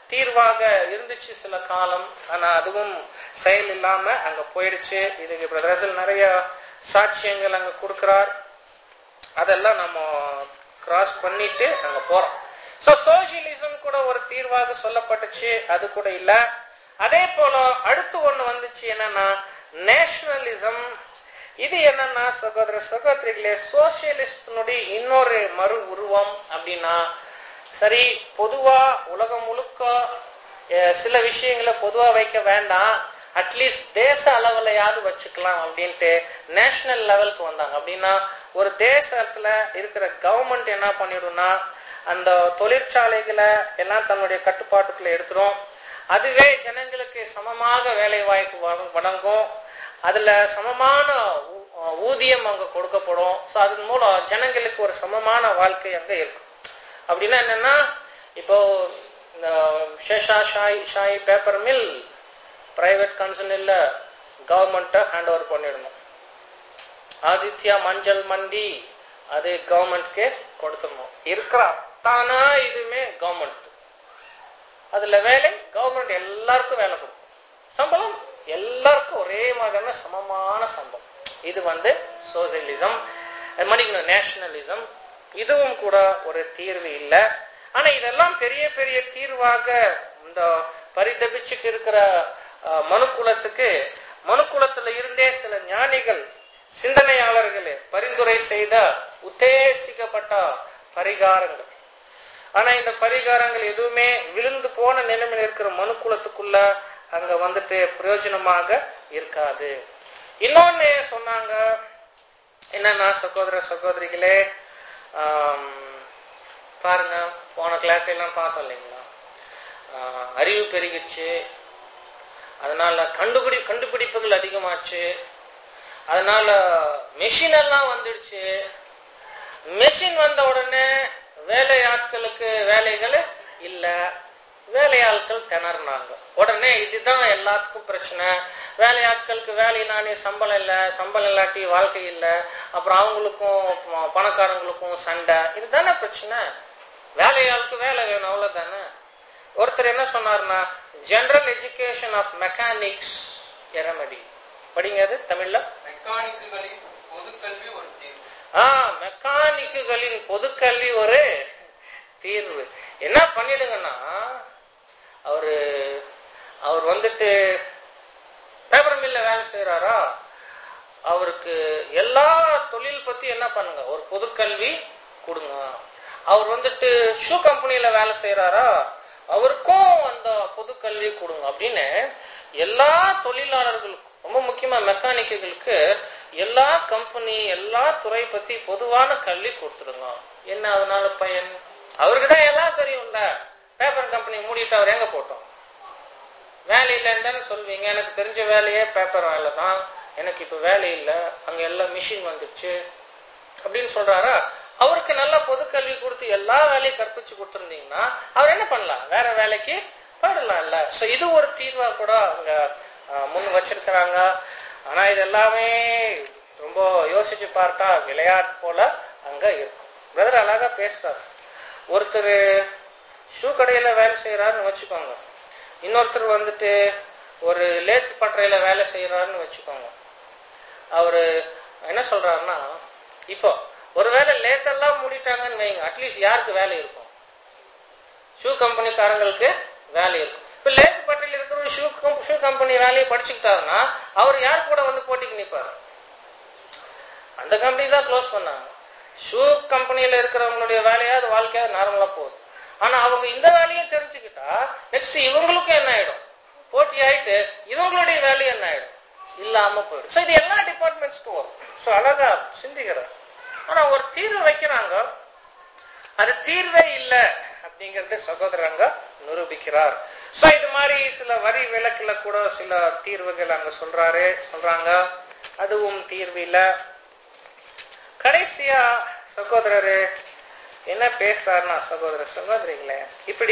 தீர்வாக இருந்துச்சு சில காலம் ஆனா அதுவும் செயல் இல்லாம அங்க போயிடுச்சு இதுக்கு பிரதர்சல் நிறைய சாட்சியங்கள் அங்க கொடுக்கிறார் அதெல்லாம் நம்ம கிராஸ் பண்ணிட்டு அங்க போறோம் சோ சோசியலிசம் கூட ஒரு தீர்வாக சொல்லப்பட்டுச்சு அது கூட இல்ல அதே போல அடுத்து ஒண்ணு வந்துச்சு என்னன்னா நேஷனலிசம் இது என்னன்னா சகோதர சகோதரிகளே சோசியலிஸ்டினுடைய இன்னொரு மறு உருவம் அப்படின்னா சரி பொதுவா உலகம் முழுக்க அஹ், சில விஷயங்களை பொதுவா வைக்க வேண்டாம் அட்லீஸ்ட் தேச அளவுலயாவது வச்சுக்கலாம் அப்படின்ட்டு நேஷனல் லெவலுக்கு வந்தாங்க அப்படின்னா ஒரு தேசத்துல இருக்கிற கவர்மெண்ட் என்ன பண்ணிடும்னா அந்த தொழிற்சாலைகளை எல்லாம் தன்னுடைய கட்டுப்பாட்டுக்குள்ள எடுத்துரும் அதுவே ஜனங்களுக்கு சமமாக வேலை வாய்ப்பு வழ- வழங்கும் அதுல சமமான ஊ- ஊதியம் அங்க கொடுக்கப்படும் சோ அதன் மூலம் ஜனங்களுக்கு ஒரு சமமான வாழ்க்கை அங்க இருக்கும் அப்படின்னா என்னன்னா இப்போ இந்த Seshasayee paper mill private concern இல்ல கவர்மெண்ட்ட ஹேண்ட் ஓவர் பண்ணிடணும் ஆதித்யா மஞ்சள் மண்டி அது கவர்மெண்ட்க்கு கொடுத்துடணும் இருக்கிற அத்தானா இதுவுமே கவர்மெண்ட் அதுல வேலை கவர்மெண்ட் எல்லாருக்கும் வேலை கொடுக்கும் சம்பளம் எல்லாருக்கும் ஒரே மாதிரியான சமமான சம்பளம் இது வந்து சோசியலிசம் மன்னிக்கணும் நேஷனலிசம் இதுவும் கூட ஒரு தீர்வு இல்ல ஆனா இதெல்லாம் பெரிய பெரிய தீர்வாக இந்த பரிதபிச்சுட்டு இருக்கிற அஹ், மனுக்குலத்துக்கு மனுக்குலத்துல இருந்தே சில ஞானிகள் சிந்தனையாளர்களே பரிந்துரை செய்த உத்தேசிக்கப்பட்ட பரிகாரங்கள் ஆனா இந்த பரிகாரங்கள் எதுவுமே விழுந்து போன நிலைமையில் இருக்கிற மனுக்குலத்துக்குள்ள அங்க வந்துட்டு பிரயோஜனமாக இருக்காது இன்னொன்னு சொன்னாங்க என்னன்னா சகோதர சகோதரிகளே ஆம், பாருங்க போன கிளாஸ் எல்லாம் பார்த்தோம் இல்லைங்களா ஆஹ், அறிவு பெருகிச்சு அதனால கண்டுபிடி கண்டுபிடிப்புகள் அதிகமாச்சு அதனால மெஷின் எல்லாம் வந்துடுச்சு மெஷின் வந்த உடனே வேலையாட்களுக்கு வேலைகள் இல்ல வேலையாட்கள் திணறினாங்க உடனே இதுதான் எல்லாத்துக்கும் பிரச்சனை வேலையாட்களுக்கு வேலை நானே சம்பளம் இல்ல சம்பளம் இல்லாட்டி வாழ்க்கை இல்ல அப்புறம் அவங்களுக்கும் ப- பணக்காரங்களுக்கும் சண்டை இதுதானே பிரச்சனை வேலையாளுக்கு வேலை வேணும் அவ்வளவுதானே ஒருத்தர் என்ன சொன்னார்னா general education of mechanics a remedy படிங்க அது தமிழ்ல மெக்கானிக்குகளின் பொதுக்கல்வி ஒரு தீர்வு ஆ மெக்கானிக்குகளின் பொதுக்கல்வி ஒரு தீர்வு என்ன பண்ணிடுங்கன்னா அவரு அவர் வந்துட்டு பேப்பர் மில்ல வேலை செய்யறாரா அவருக்கு எல்லா தொழில் பத்தி என்ன பண்ணுங்க ஒரு பொதுக்கல்வி கொடுங்க அவர் வந்துட்டு ஷூ கம்பெனில வேலை செய்யறாரா அவருக்கும் அந்த பொதுக்கல்வி கொடுங்க அப்படின்னு எல்லா தொழிலாளர்களுக்கும் ரொம்ப முக்கியமா மெக்கானிக்குகளுக்கு எல்லா கம்பெனி எல்லா துறை பத்தி பொதுவான கல்வி கொடுத்துருங்க என்ன அதனால பயன் அவருக்கு தான் எல்லாம் தெரியும்ல பேப்பர் கம்பெனி மூடிட்டு அவர் எங்க போட்டோம் வேலை இல்லைன்னு சொல்வீங்க எனக்கு தெரிஞ்ச வேலையே பேப்பர் வேலை தான் எனக்கு இப்ப வேலை இல்ல அங்க எல்லாம் மிஷின் வந்துடுச்சு அப்படின்னு சொல்றாரா அவருக்கு நல்ல பொதுக்கல்வி கொடுத்து எல்லா வேலையும் கற்பிச்சு கொடுத்துருந்தீங்கன்னா அவர் என்ன பண்ணலாம் வேற வேலைக்கு போயிடலாம் இல்ல சோ இது ஒரு தீர்வா கூட அவங்க அஹ், முன் வச்சிருக்கிறாங்க ஆனா இது எல்லாமே ரொம்ப யோசிச்சு பார்த்தா விளையாட்டு போல அங்க இருக்கும் பிரதர் அழகா பேசுறாரு ஒருத்தர் ஷூ கடையில வேலை செய்யறாருன்னு வச்சுக்கோங்க இன்னொருத்தர் வந்துட்டு ஒரு லேத் பட்டறையில வேலை செய்யறாருன்னு வச்சுக்கோங்க அவரு என்ன சொல்றாருன்னா இப்போ ஒருவேளை லேத்தெல்லாம் மூடிட்டாங்கன்னு வைங்க அட்லீஸ்ட் யாருக்கு வேலை இருக்கும் ஷூ கம்பெனிக்காரங்களுக்கு வேலை இருக்கும் இப்ப லேத் பட்டறையில் இருக்கிற ஒரு ஷூ ஷூ கம்பெனி வேலையை படிச்சுக்கிட்டாருன்னா அவர் யார் கூட வந்து போட்டிக்கு நிப்பாரு அந்த கம்பெனி தான் க்ளோஸ் பண்ணாங்க ஷூ கம்பெனியில இருக்கிறவங்களுடைய வேலையாவது வாழ்க்கையாவது நார்மலா போகுது ஆனா அவங்க இந்த வேலையை தெரிஞ்சுக்கிட்டா நெக்ஸ்ட் இவங்களுக்கும் என்ன ஆயிடும் போட்டி ஆயிட்டு இவங்களுடைய வேலை என்ன ஆயிடும் இல்லாம போயிடும் சோ இது எல்லா டிபார்ட்மெண்ட்ஸ்க்கும் வரும் சோ அழகா சிந்திக்கிறேன் ஆனா ஒரு தீர்வு வைக்கிறாங்க அது தீர்வே இல்ல அப்படிங்கறது சகோதரங்க நிரூபிக்கிறார் சோ இது மாதிரி சில வரி விலக்குல கூட சில தீர்வுகள் அங்க சொல்றாரு சொல்றாங்க அதுவும் தீர்வு இல்ல கடைசியா சகோதரரு என்ன பேசுறாருன்னா சகோதர சகோதரிகளே இப்படி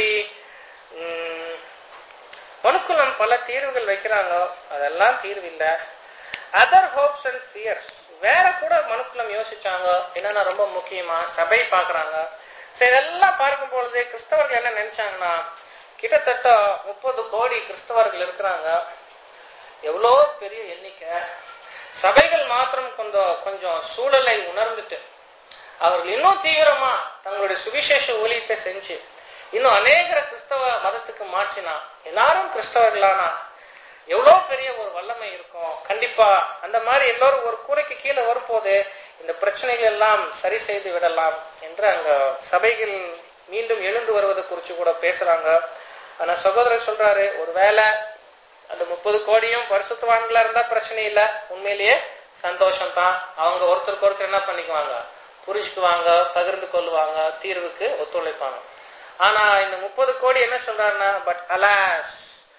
ம், மனுக்குலம் பல தீர்வுகள் வைக்கிறாங்க அதெல்லாம் தீர்வு இல்ல அதர் ஹோப்ஸ் அண்ட் ஃபியர்ஸ் வேற கூட மனுக்குலம் யோசிச்சாங்க என்னன்னா ரொம்ப முக்கியமா சபை பாக்குறாங்க சோ இதெல்லாம் பார்க்கும் பொழுது கிறிஸ்தவர்கள் என்ன நினைச்சாங்கன்னா கிட்டத்தட்ட முப்பது கோடி கிறிஸ்தவர்கள் இருக்கிறாங்க எவ்வளோ பெரிய எண்ணிக்கை சபைகள் மாத்திரம் கொஞ்சம் கொஞ்சம் சூழலை உணர்ந்துட்டு அவர்கள் இன்னும் தீவிரமா தங்களுடைய சுவிசேஷ ஊழியத்தை செஞ்சு இன்னும் அநேகர கிறிஸ்தவ மதத்துக்கு மாற்றினா எல்லாரும் கிறிஸ்தவர்களானா எவ்வளவு பெரிய ஒரு வல்லமை இருக்கும் கண்டிப்பா அந்த மாதிரி எல்லோரும் ஒரு கூரைக்கு கீழே வரும்போது இந்த பிரச்சனைகள் எல்லாம் சரி செய்து விடலாம் என்று அங்க சபைகள் மீண்டும் எழுந்து வருவது குறித்து கூட பேசுறாங்க ஆனா சகோதரர் சொல்றாரு ஒருவேளை அந்த முப்பது கோடியும் பரிசுத்தவான்களா இருந்தா பிரச்சனை இல்ல உண்மையிலேயே சந்தோஷம் தான் அவங்க ஒருத்தருக்கு ஒருத்தர் என்ன பண்ணிக்குவாங்க புரிஞ்சுக்குவாங்க பகிர்ந்து கொள்ளுவாங்க தீர்வுக்கு ஒத்துழைப்பாங்க ஆனா இந்த முப்பது கோடி என்ன சொல்றாருன்னா but alas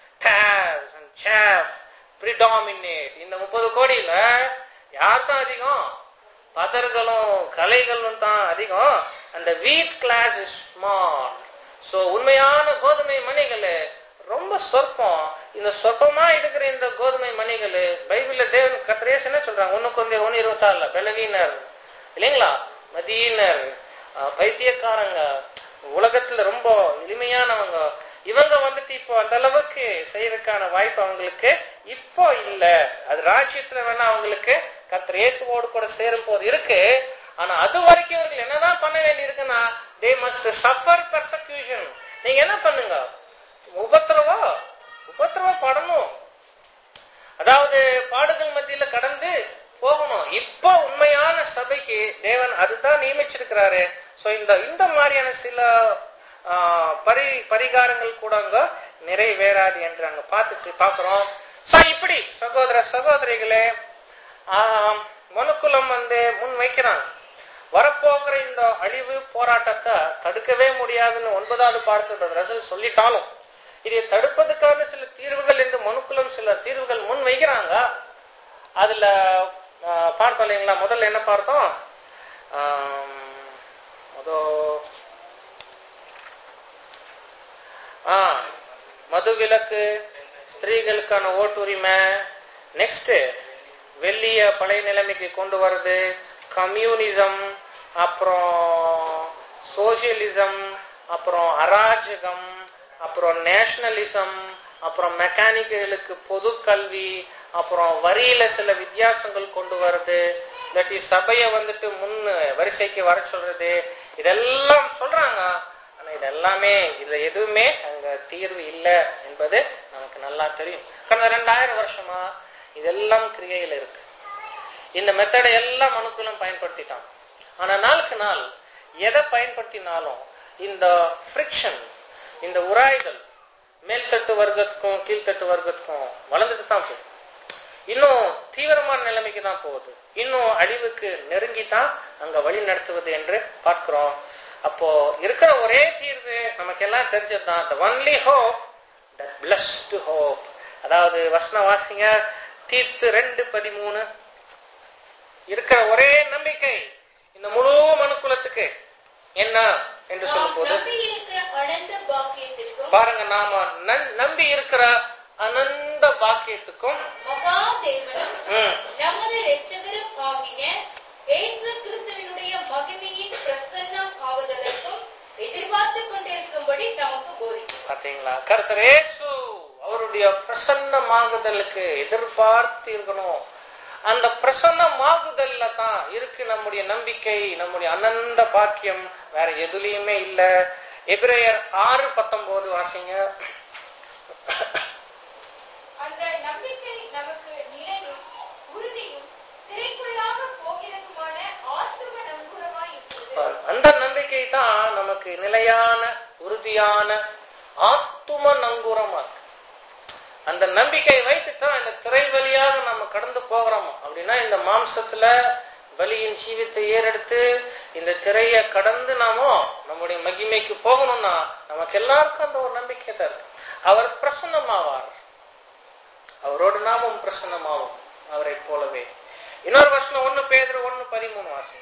days and safe predominate இந்த முப்பது கோடியில யார் தான் அதிகம் பதர்களும் கலைகளும் தான் அதிகம் அந்த வீட் கிளாஸ் இஸ் ஸ்மால் சோ உண்மையான கோதுமை மணிகள் ரொம்ப சொற்பம் இந்த சொற்பமா இருக்கிற இந்த கோதுமை மணிகள் பைபிள்ல தேவன் கத்திரேஸ் என்ன சொல்றாங்க ஒண்ணு கொஞ்சம் ஒன்னு இருபத்தாறுல பலவீனர் இல்லைங்களா மதியினர் அஹ், பைத்தியக்காரங்க உலகத்துல ரொம்ப எளிமையானவங்க இவங்க வந்துட்டு இப்போ அந்த அளவுக்கு செய்யறதுக்கான வாய்ப்பு அவங்களுக்கு இப்போ இல்ல அது ராஜ்யத்துல வேணா அவங்களுக்கு கத்திர இயேசுவோடு கூட சேரும் போது இருக்கு ஆனா அது வரைக்கும் அவர்கள் என்னதான் பண்ண வேண்டி இருக்குன்னா தே மஸ்ட் சஃபர் persecution நீங்க என்ன பண்ணுங்க உபத்திரவா உபத்திரவா படணும் அதாவது பாடுகள் மத்தியில கடந்து போகணும் இப்போ உண்மையான சபைக்கு தேவன் அதுதான் நியமிச்சிருக்கிறாரு சோ இந்த இந்த மாதிரியான சில ஆ, பரி பரிகாரங்கள் கூட அங்க நிறைவேறாது என்று அங்க பார்த்துட்டு பாக்குறோம் சோ இப்படி சகோதர சகோதரிகளே ஆம், மனுக்குலம் வந்து முன் வைக்கிறாங்க வரப்போகிற இந்த அழிவு போராட்டத்தை தடுக்கவே முடியாதுன்னு ஒன்பதாவது பாடத்தோட ரசல் சொல்லிட்டாலும் இதை தடுப்பதற்கான சில தீர்வுகள் என்று மனுக்குலம் சில தீர்வுகள் முன் வைக்கிறாங்க அதுல ஆ, பார்த்தோம் இல்லைங்களா முதல்ல என்ன பார்த்தோம் ஆம், முதோ ஆ மது விலக்கு ஸ்திரீகளுக்கான ஓட்டுரிமை நெக்ஸ்ட் வெள்ளிய பழைய நிலைமைக்கு கொண்டு வர்றது கம்யூனிசம் அப்புறம் சோசியலிசம் அப்புறம் அராஜகம் அப்புறம் நேஷனலிசம் அப்புறம் மெக்கானிக்குகளுக்கு பொது கல்வி அப்புறம் வரியில சில வித்தியாசங்கள் கொண்டு வருது இல்லாட்டி சபைய வந்துட்டு முன் வரிசைக்கு வர சொல்றது இதெல்லாம் சொல்றாங்க ஆனா இது எல்லாமே இதுல எதுவுமே அங்க தீர்வு இல்லை என்பது நமக்கு நல்லா தெரியும் கடந்த ரெண்டாயிரம் வருஷமா இதெல்லாம் கிரியையில இருக்கு இந்த மெத்தடை எல்லாம் மனுக்குலம் பயன்படுத்திட்டான் ஆனா நாளுக்கு நாள் எதை பயன்படுத்தினாலும் இந்த ஃப்ரிக்ஷன் இந்த உராய்தல் மேல்தட்டு வர்க்கத்துக்கும் கீழ்த்தட்டு வர்க்கத்துக்கும் வளர்ந்துட்டு தான் போகுது இன்னும் தீவிரமான நிலைமைக்கு தான் போகுது இன்னும் அழிவுக்கு நெருங்கி தான் அங்க வழி நடத்துவது என்று பார்க்கிறோம் அப்போ இருக்கிற ஒரே தீர்வு நமக்கு எல்லாம் தெரிஞ்சதுதான் the only hope that blessed hope அதாவது வசன வாசிங்க தீர்த்து ரெண்டு பதிமூணு இருக்கிற ஒரே நம்பிக்கை இந்த முழு மனுக்குலத்துக்கு என்ன என்று நாம் சொல்லும்போது நம்பியிருக்கிற அனந்த பாக்கியத்திற்கும் பாருங்க நாம நன்- நம்பி இருக்கிற அனந்த பாக்கியத்துக்கும் மகா தேவனும் ம், நமது இரட்சகரும் ஆகிய இயேசு கிறிஸ்துவினுடைய மகிமையின் பிரசன்னம் ஆகுதலுக்கும் எதிர்பார்த்துக் கொண்டிருக்கும்படி நமக்கு போதிக்கும் பாத்தீங்களா கர்த்தர் இயேசு அவருடைய பிரசன்னமாகுதலுக்கு எதிர்பார்த்து இருக்கணும் அந்த பிரசன்னமாகுதல்ல தான் இருக்கு நம்முடைய நம்பிக்கை நம்முடைய அனந்த பாக்கியம் வேற எதுலயுமே இல்ல எபிரேயர் ஆறு பத்தொன்பது வாசிங்க அந்த நம்பிக்கை நமக்கு நிலையும் உறுதியும் திரைக்குள்ளாக போகிறதுமான ஆத்தும நங்கூரமாய் இருக்கிறது அந்த நம்பிக்கை தான் நமக்கு நிலையான உறுதியான ஆத்தும நங்கூரமா இருக்கு அந்த நம்பிக்கையை வைத்துதான் இந்த திரை வழியாக நம்ம கடந்து போகிறோம் அப்படின்னா இந்த மாம்சத்துல பலியின் ஜீவித்தை ஏறெடுத்து இந்த திரையை கடந்து நாமோ நம்முடைய மகிமைக்கு போகணும்னா நமக்கு எல்லாருக்கும் அந்த ஒரு நம்பிக்கை தான் இருக்கு அவர் பிரசன்னமாவார் அவரோடு நாமும் பிரசன்னமாவோம் அவரை போலவே இன்னொரு வருஷம் ஒண்ணு பேதர் ஒண்ணு பதிமூணு வாசம்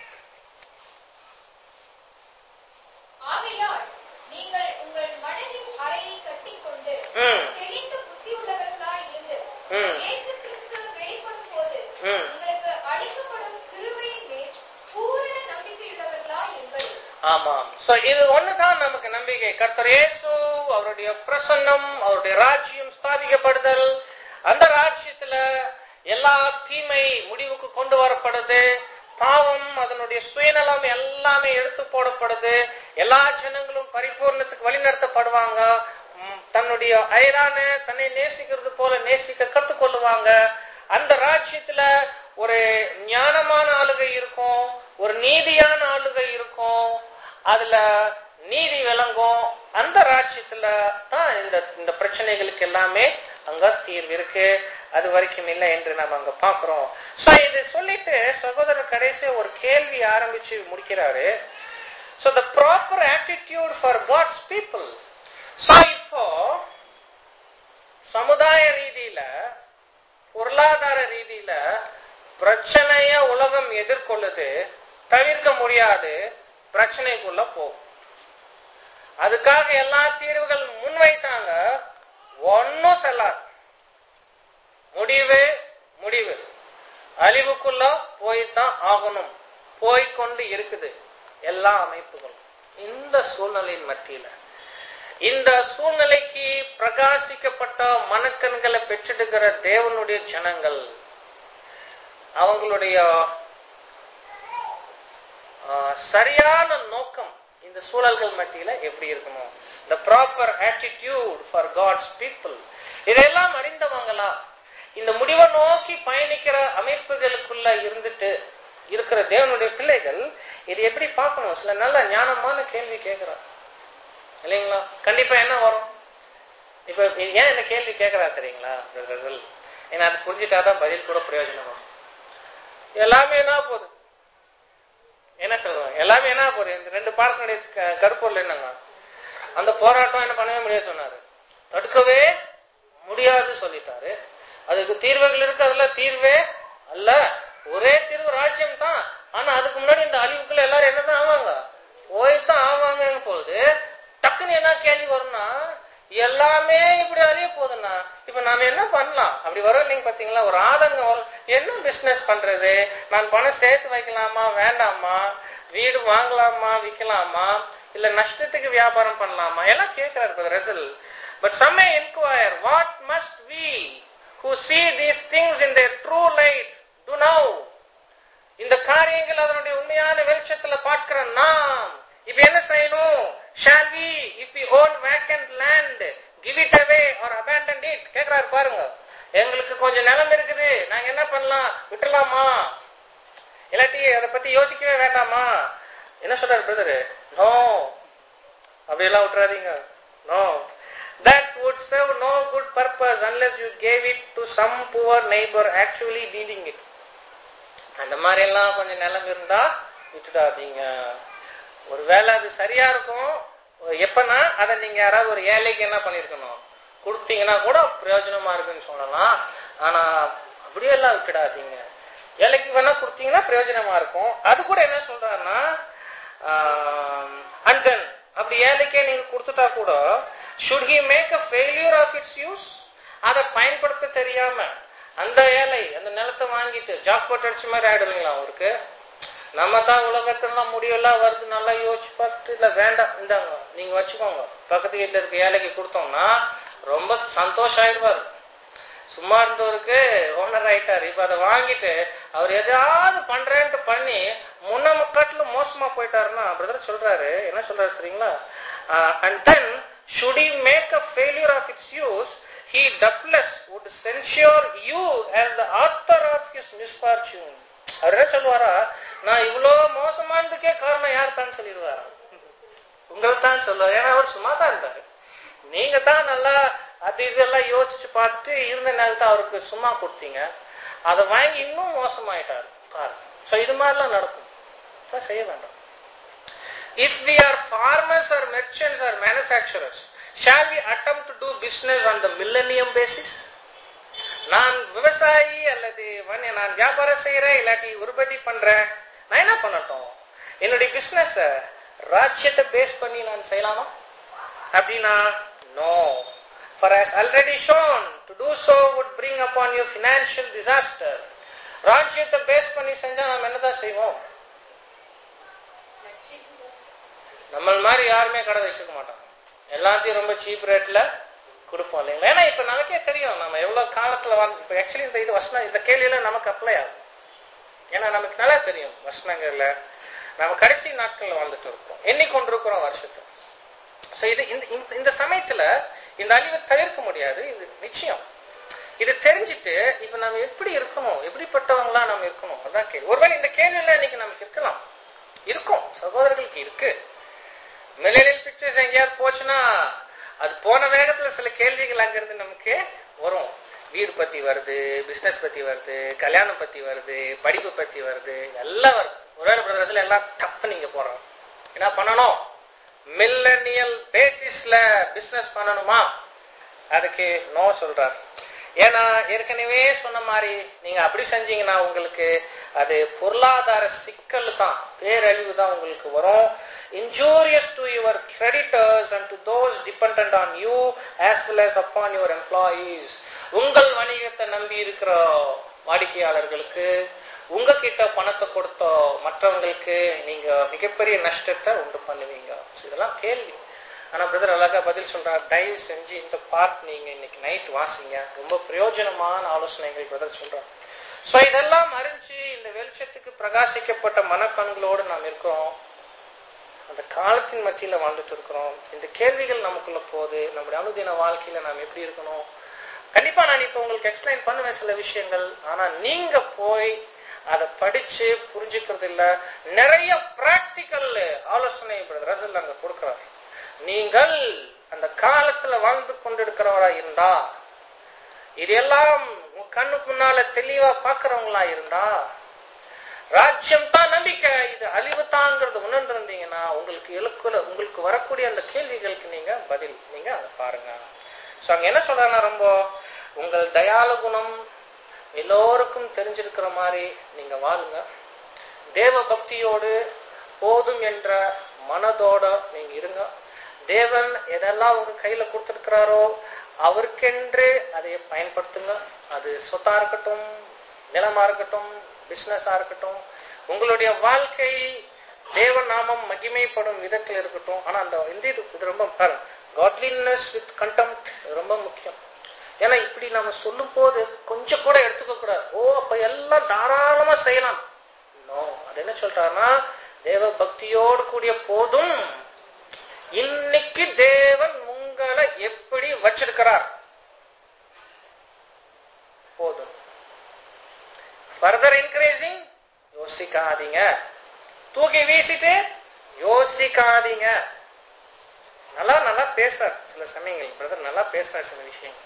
ஆகையால் நீங்கள் உங்கள் மனதின் அறையை கட்டிக்கொண்டு ம். தெளிந்த புத்தியுள்ளவர்களாய் இருந்து ம். இயேசு கிறிஸ்து வெளிப்படும் போது ம். உங்களுக்கு அளிக்கப்படும் கிருபையின் மேல் பூரண நம்பிக்கையுள்ளவர்களாய் இருங்கள் ஆமா சோ இது ஒண்ணுதான் நமக்கு நம்பிக்கை கர்த்தர் இயேசு அவருடைய பிரசன்னம் அவருடைய ராஜ்யம் ஸ்தாபிக்கப்படுதல் அந்த ராஜ்யத்துல எல்லா தீமை முடிவுக்கு கொண்டு வரப்படுது பாவம் அதனுடைய சுயநலம் எல்லாமே எடுத்து போடப்படுது எல்லா ஜனங்களும் பரிபூர்ணத்துக்கு வழிநடத்தப்படுவாங்க ம், தன்னுடைய அயரான தன்னை நேசிக்கிறது போல நேசிக்க கத்துக்கொள்ளுவாங்க அந்த ராஜ்யத்துல ஒரு ஞானமான ஆளுகை இருக்கும் ஒரு நீதியான ஆளுகை இருக்கும் அதுல நீதி விளங்கும் அந்த ராஜ்யத்துல தான் இந்த இந்த பிரச்சனைகளுக்கு எல்லாமே அங்க தீர்வு இருக்கு அது வரைக்கும் இல்லை என்று நம்ம அங்க பாக்குறோம் சோ இது சொல்லிட்டு சகோதரர் கடைசி ஒரு கேள்வி ஆரம்பிச்சு முடிக்கிறாரு so the proper attitude for God's people so இப்போ சமுதாய ரீதியில பொருளாதார ரீதியில பிரச்சனைய உலகம் எதிர்கொள்ளுது தவிர்க்க முடியாது பிரச்சனைக்குள்ள போகும் அதுக்காக எல்லா தீர்வுகள் முன்வைத்தாங்க ஒன்னும் செல்லாது முடிவு முடிவு அழிவுக்குள்ள போய்தான் ஆகணும் போய்க்கொண்டு இருக்குது எல்லா அமைப்புகளும் இந்த சூழ்நிலையின் மத்தியில இந்த சூழ்நிலைக்கு பிரகாசிக்கப்பட்ட மனக்கண்களை பெற்றெடுக்கிற தேவனுடைய ஜனங்கள் அவங்களுடைய ஆஹ், சரியான நோக்கம் இந்த சூழல்கள் மத்தியில எப்படி இருக்கணும் the proper attitude for God's people இதெல்லாம் அறிந்தவங்களா இந்த முடிவை நோக்கி பயணிக்கிற அமைப்புகளுக்குள்ள இருந்துட்டு இருக்கிற தேவனுடைய பிள்ளைகள் இது எப்படி பார்க்கணும் சில நல்ல ஞானமான கேள்வி கேட்கிறார் இல்லைங்களா கண்டிப்பா என்ன வரும் இப்ப ஏன் என்ன கேள்வி கேட்கறா தெரியுங்களா ரசல் ஏன்னா அது புரிஞ்சுட்டாதான் பதில் கூட பிரயோஜனம் வரும் எல்லாமே என்ன போகுது என்ன சொல்றோம் எல்லாமே என்ன போகுது இந்த ரெண்டு பாடத்தினுடைய க- கருப்பொருள் என்னங்க அந்த போராட்டம் என்ன பண்ணவே முடியாது சொன்னாரு தடுக்கவே முடியாது சொல்லிட்டாரு அதுக்கு தீர்வுகள் இருக்கு அதுல தீர்வே அல்ல ஒரே தீர்வு ராஜ்யம் தான் ஆனா அதுக்கு முன்னாடி இந்த அழிவுக்குள்ள எல்லாரும் என்னதான் ஆவாங்க போய்தான் ஆவாங்க போகுது டக்குன்னு என்ன கேள்வி வரும்னா எல்லாமே இப்படி அழிய போகுதுன்னா இப்ப நாம என்ன பண்ணலாம் அப்படி வரும் இல்லைங்க பாத்தீங்களா ஒரு ஆதங்கம் வரும் என்ன பிசினஸ் பண்றது நான் பணம் சேர்த்து வைக்கலாமா வேண்டாமா வீடு வாங்கலாமா விக்கலாமா இல்ல நஷ்டத்துக்கு வியாபாரம் பண்ணலாமா எல்லாம் கேட்கிறாரு Russell but some may inquire what must we who see these things in their true light do now இந்த காரியங்கள் அதனுடைய உண்மையான வெளிச்சத்துல பார்க்கிற நாம் இப்ப என்ன செய்யணும் shall we if we own vacant land give it away or abandon it கேக்குறாரு பாருங்க எங்களுக்கு கொஞ்சம் நிலம் இருக்குது நாங்க என்ன பண்ணலாம் விட்டுலாமா இல்லாட்டி அதை பத்தி யோசிக்கவே வேண்டாமா என்ன சொல்றாரு பிரதரு நோ அப்படியெல்லாம் விட்டுறாதீங்க no that would serve no good purpose unless you gave it to some poor neighbor actually needing it அந்த மாதிரி எல்லாம் கொஞ்சம் நிலம் இருந்தா விட்டுடாதீங்க ஒருவேளை அது சரியா இருக்கும் எப்பன்னா அதை நீங்க யாராவது ஒரு ஏழைக்கு என்ன பண்ணிருக்கணும் கொடுத்தீங்கன்னா கூட பிரயோஜனமா இருக்குன்னு சொல்லலாம் ஆனா அப்படியே எல்லாம் விட்டுடாதீங்க ஏழைக்கு வேணா கொடுத்தீங்கன்னா பிரயோஜனமா இருக்கும் அது கூட என்ன சொல்றாருன்னா அண்ட் தென் அப்படி ஏழைக்கே நீங்க கொடுத்துட்டா கூட should he make a failure of its use அதை பயன்படுத்த தெரியாம அந்த ஏழை அந்த நிலத்தை வாங்கிட்டு ஜாக் போட்டு அடிச்ச மாதிரி ஆயிடும் இல்லைங்களா அவருக்கு நம்ம தான் உலகத்தெல்லாம் முடியெல்லாம் வருது நல்லா யோசிச்சு பார்த்துட்டு இல்ல வேண்டாம் இந்தாங்க நீங்க வச்சுக்கோங்க பக்கத்து வீட்டுல இருக்க ஏழைக்கு கொடுத்தோம்னா ரொம்ப சந்தோஷம் ஆயிடுவாரு சும்மா இருந்தவருக்கு ஓனர் ஆயிட்டாரு இப்ப அதை வாங்கிட்டு அவர் எதாவது பண்றேன்ட்டு பண்ணி முன்ன முக்காட்டுல மோசமா போயிட்டாருன்னா பிரதர் சொல்றாரு என்ன சொல்றாரு தெரியுங்களா and then should he make a failure of its use he doubtless would censure you as the author of his misfortune அவர் என்ன சொல்லுவாரா நான் இவ்வளவு மோசமானதுக்கே காரணம் யார் தான் சொல்லிடுவாரா உங்களை தான் சொல்லுவார் ஏன்னா அவர் சும்மா தான் இருந்தாரு நீங்க தான் நல்லா அது இதெல்லாம் யோசிச்சு பார்த்துட்டு இருந்த நேரத்தை அவருக்கு சும்மா கொடுத்தீங்க அதை வாங்கி இன்னும் மோசமாயிட்டாரு பாருங்க சோ இது மாதிரிலாம் நடக்கும் அதான் செய்ய வேண்டாம் if we are farmers or merchants or manufacturers shall we attempt to do business on the millennium basis நான் விவசாயி அல்லது வணி- நான் வியாபாரம் செய்யறேன் இல்லாட்டி உற்பத்தி பண்றேன் நான் என்ன பண்ணட்டும் என்னுடைய பிசினஸ் ராஜ்யத்தை பேஸ் பண்ணி நான் செய்யலாமா அப்படின்னா no for as already shown to do so would bring upon you financial disaster ராஜ்யத்தை பேஸ் பண்ணி செஞ்சா நாம என்னதான் செய்வோம் நம்ம மாதிரி யாருமே கடை வச்சுக்க மாட்டோம் எல்லாத்தையும் ரொம்ப சீப் ரேட்ல கொடுப்போம் இல்லைங்களா ஏன்னா இப்ப நமக்கே தெரியும் நம்ம எவ்வளவு காலத்துல வாழ்ந்து இப்ப ஆக்சுவலி இந்த இது வசனம் இந்த கேள்வியில நமக்கு அப்ளை ஆகும் ஏன்னா நமக்கு நல்லா தெரியும் வசனங்கள்ல நம்ம கடைசி நாட்கள்ல வாழ்ந்துட்டு இருக்கிறோம் எண்ணிக்கொண்டிருக்கிறோம் வருஷத்தை சோ இது இந்த இந்த- இந்த சமயத்துல இந்த அழிவை தவிர்க்க முடியாது இது நிச்சயம் இது தெரிஞ்சுட்டு இப்ப நம்ம எப்படி இருக்கணும் எப்படிப்பட்டவங்களா நம்ம இருக்கணும் அதான் கேள்வி ஒருவேளை இந்த கேள்வியில இன்னைக்கு நமக்கு இருக்கலாம் இருக்கும் சகோதரர்களுக்கு இருக்கு மில்லேனியல் பிக்சர்ஸ் எங்கேயாவது போச்சுன்னா அது போன வேகத்துல சில கேள்விகள் அங்கிருந்து நமக்கு வரும் வீடு பத்தி வருது பிசினஸ் பத்தி வருது கல்யாணம் பத்தி வருது படிப்பு பத்தி வருது எல்லாம் வருது ஒரே பிரதர்ஸ்ல எல்லாம் தப்பு நீங்க போடுறோம் என்ன பண்ணணும் மில்லனியல் பேசிஸ்ல பிசினஸ் பண்ணணுமா அதுக்கு நோ சொல்றார் ஏன்னா ஏற்கனவே சொன்ன மாதிரி நீங்க அப்படி செஞ்சீங்கன்னா உங்களுக்கு அது பொருளாதார சிக்கல் தான் பேரழிவு தான் உங்களுக்கு வரும் injurious to your creditors and to those dependent on you as well as upon your employees உங்கள் வணிகத்தை நம்பி இருக்கிற வாடிக்கையாளர்களுக்கு உங்ககிட்ட பணத்தை கொடுத்த மற்றவங்களுக்கு நீங்க மிகப்பெரிய நஷ்டத்தை உண்டு பண்ணுவீங்க இதெல்லாம் கேள்வி ஆனா பிரதர் அழகா பதில் சொல்றார் தயவு செஞ்சு இந்த பார்ட் நீங்க இன்னைக்கு நைட் வாசிங்க ரொம்ப பிரயோஜனமான ஆலோசனைகள் பிரதர் சொல்றார் சோ இதெல்லாம் அறிஞ்சு இந்த வெளிச்சத்துக்கு பிரகாசிக்கப்பட்ட மனக்கண்களோடு நாம் இருக்கிறோம் அந்த காலத்தின் மத்தியில வாழ்ந்துட்டு இருக்கிறோம் இந்த கேள்விகள் நமக்குள்ள போகுது நம்முடைய அனுதின வாழ்க்கையில நாம் எப்படி இருக்கணும் கண்டிப்பா நான் இப்ப உங்களுக்கு எக்ஸ்பிளைன் பண்ணுவேன் சில விஷயங்கள் ஆனா நீங்க போய் அதை படிச்சு புரிஞ்சுக்கிறது இல்ல நிறைய பிராக்டிக்கல் ஆலோசனை ரசல் அங்க கொடுக்கிறார் நீங்கள் அந்த காலத்துல வாழ்ந்து கொண்டிருக்கிறவரா இருந்தா இதெல்லாம் உங்க கண்ணுக்கு முன்னால தெளிவா பாக்குறவங்களா இருந்தா ராஜ்யம் தான் நம்பிக்கை இது அழிவு தாங்கிறது உணர்ந்திருந்தீங்கன்னா உங்களுக்கு எழுக்குல உங்களுக்கு வரக்கூடிய அந்த கேள்விகளுக்கு நீங்க பதில் நீங்க அதை பாருங்க சோ அங்க என்ன சொல்றாங்கன்னா ரொம்ப உங்கள் தயால குணம் எல்லோருக்கும் தெரிஞ்சிருக்கிற மாதிரி நீங்க வாழுங்க தேவ பக்தியோடு போதும் என்ற மனதோட நீங்க இருங்க தேவன் எதெல்லாம் உங்க கையில கொடுத்திருக்கிறாரோ அவருக்கென்று அதை பயன்படுத்துங்க அது சொத்தா இருக்கட்டும் நிலமா இருக்கட்டும் பிசினஸா இருக்கட்டும் உங்களுடைய வாழ்க்கை தேவ நாமம் மகிமைப்படும் விதத்தில் இருக்கட்டும் ஆனா அந்த இந்த இது இது ரொம்ப காட்லினஸ் வித் கண்டெம்ட் ரொம்ப முக்கியம் ஏன்னா இப்படி நம்ம சொல்லும் போது கொஞ்சம் கூட எடுத்துக்க கூடாது ஓ அப்ப எல்லாம் தாராளமா செய்யலாம் நோ அது என்ன சொல்றாருன்னா தேவ பக்தியோடு கூடிய போதும் இன்னைக்கு தேவன் உங்களை எப்படி வச்சிருக்கிறார் போதும் ஃபர்தர் இன்க்ரீசிங் யோசிக்காதீங்க தூக்கி வீசிட்டு யோசிக்காதீங்க நல்லா நல்லா பேசுறார் சில சமயங்கள் பிரதர் நல்லா பேசுறார் சில விஷயம்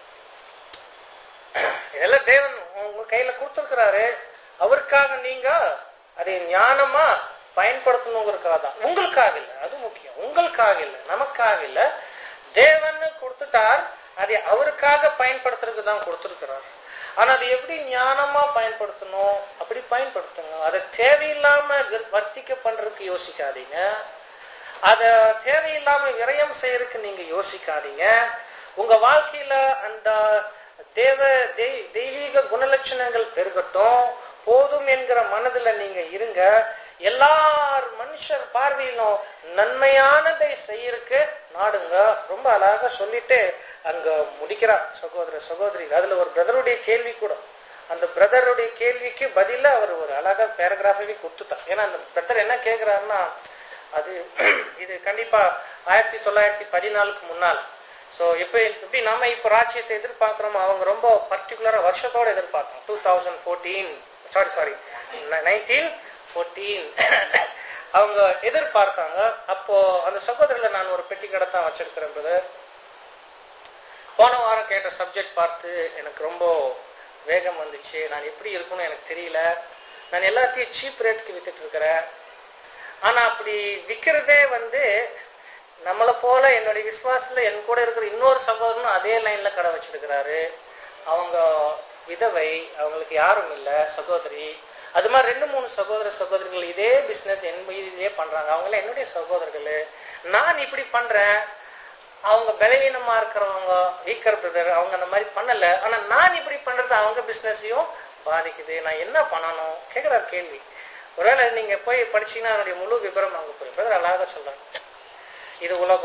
இதெல்லாம் தேவன் உங்க கையில கொடுத்திருக்கிறாரு அவருக்காக நீங்க அதை ஞானமா பயன்படுத்தணுங்கிறதுக்காக தான் உங்களுக்காக இல்ல அது முக்கியம் உங்களுக்காக இல்ல நமக்காக இல்ல தேவன் கொடுத்துட்டார் அதை அவருக்காக பயன்படுத்துறதுக்கு தான் கொடுத்திருக்கிறார் ஆனா அது எப்படி ஞானமா பயன்படுத்தணும் அப்படி பயன்படுத்துங்க அதை தேவையில்லாம விர்- வர்த்திக்க பண்றதுக்கு யோசிக்காதீங்க அத தேவையில்லாம விரயம் செய்யறதுக்கு நீங்க யோசிக்காதீங்க உங்க வாழ்க்கையில அந்த தேவ தெய்- தெய்வீக குணலட்சணங்கள் பெருகட்டும் போதும் என்கிற மனதுல நீங்க இருங்க எல்லார் மனுஷர் பார்வையிலும் நன்மையானதை செய்யறதுக்கு நாடுங்க ரொம்ப அழகா சொல்லிட்டு அங்க முடிக்கிறார் சகோதர சகோதரி அதுல ஒரு பிரதருடைய கேள்வி கூட அந்த பிரதருடைய கேள்விக்கு பதிலா அவர் ஒரு அழகா பேராகிராஃபவே கொடுத்துட்டார் ஏன்னா அந்த பிரதர் என்ன கேக்குறாருன்னா அது இது கண்டிப்பா ஆயிரத்தி தொள்ளாயிரத்தி பதினாலுக்கு முன்னால் சோ இப்ப எப்படி நம்ம இப்ப ராஜ்யத்தை எதிர்பார்க்கிறோமோ அவங்க ரொம்ப பர்டிகுலரா வருஷத்தோட எதிர்பார்க்கிறோம் two thousand fourteen sorry sorry nineteen fourteen அவங்க எதிர்பார்த்தாங்க அப்போ அந்த சகோதரில நான் ஒரு பெட்டி கடை தான் வச்சிருக்கிறேன் brother. போன வாரம் கேட்ட சப்ஜெக்ட் பார்த்து எனக்கு ரொம்ப வேகம் வந்துச்சு நான் எப்படி இருக்கணும் எனக்கு தெரியல நான் எல்லாத்தையும் சீப் ரேட்டுக்கு வித்துட்டு இருக்கிறேன் ஆனா அப்படி விக்கிறதே வந்து நம்மள போல என்னுடைய விசுவாசத்துல என் கூட இருக்கிற இன்னொரு சகோதரனும் அதே லைன்ல கடை வச்சிருக்கிறாரு அவங்க விதவை அவங்களுக்கு யாரும் இல்ல சகோதரி அது மாதிரி ரெண்டு மூணு சகோதர சகோதரிகள் இதே பிசினஸ் என் இதே பண்றாங்க அவங்க என்னுடைய சகோதரர்கள் நான் இப்படி பண்றேன் அவங்க பலவீனமா இருக்கிறவங்க வீக்கர் பிரதர் அவங்க அந்த மாதிரி பண்ணல ஆனா நான் இப்படி பண்றது அவங்க பிசினஸையும் பாதிக்குது நான் என்ன பண்ணணும் கேக்குறாரு கேள்வி ஒருவேளை நீங்க போய் படிச்சீங்கன்னா அதனுடைய முழு விவரம் அங்க போய் பிரதர் அழகாக சொல்றாங்க இது உலகம்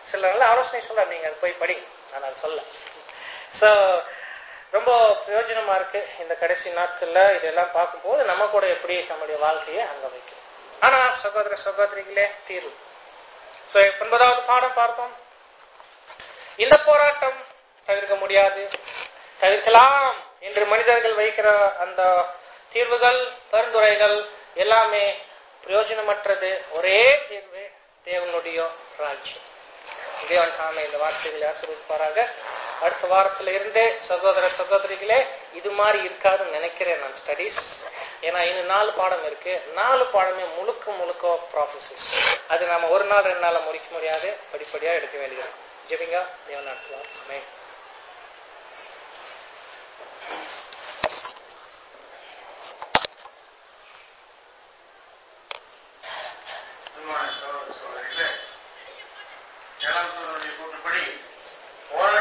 சில நல்ல ஆலோசனை சொல்ல நீங்க அது போய் படிங்க நான் அதை சொல்ல சோ ரொம்ப பிரயோஜனமா இருக்கு இந்த கடைசி நாட்கள்ல இதெல்லாம் பார்க்கும்போது நம்ம கூட எப்படி நம்முடைய வாழ்க்கையை அங்க வைக்கும் ஆனா சகோதர சகோதரிகளே தீர்வு சோ ஒன்பதாவது பாடம் பார்த்தோம் இந்த போராட்டம் தவிர்க்க முடியாது தவிர்க்கலாம் என்று மனிதர்கள் வைக்கிற அந்த தீர்வுகள் பரிந்துரைகள் எல்லாமே பிரயோஜனமற்றது ஒரே தீர்வு தேவனுடைய ராஜ்யம் தேவன் தாமே இந்த வார்த்தைகளை ஆசிரியப்பாராக அடுத்த வாரத்துல இருந்தே சகோதர சகோதரிகளே இது மாதிரி இருக்காதுன்னு நினைக்கிறேன் நான் ஸ்டடீஸ் ஏன்னா இன்னும் நாலு பாடம் இருக்கு நாலு பாடமே முழுக்க முழுக்க ப்ராஃபஸஸ் அது நாம ஒரு நாள் ரெண்டு நாள்ல முடிக்க முடியாது படிப்படியா எடுக்க வேண்டியது ஜெபிங்க தேவன் நடத்துவார் ஆமென். அன்பான சகோதர சகோதரிகளே ஏழாம் தூதனுடைய கூட்டம்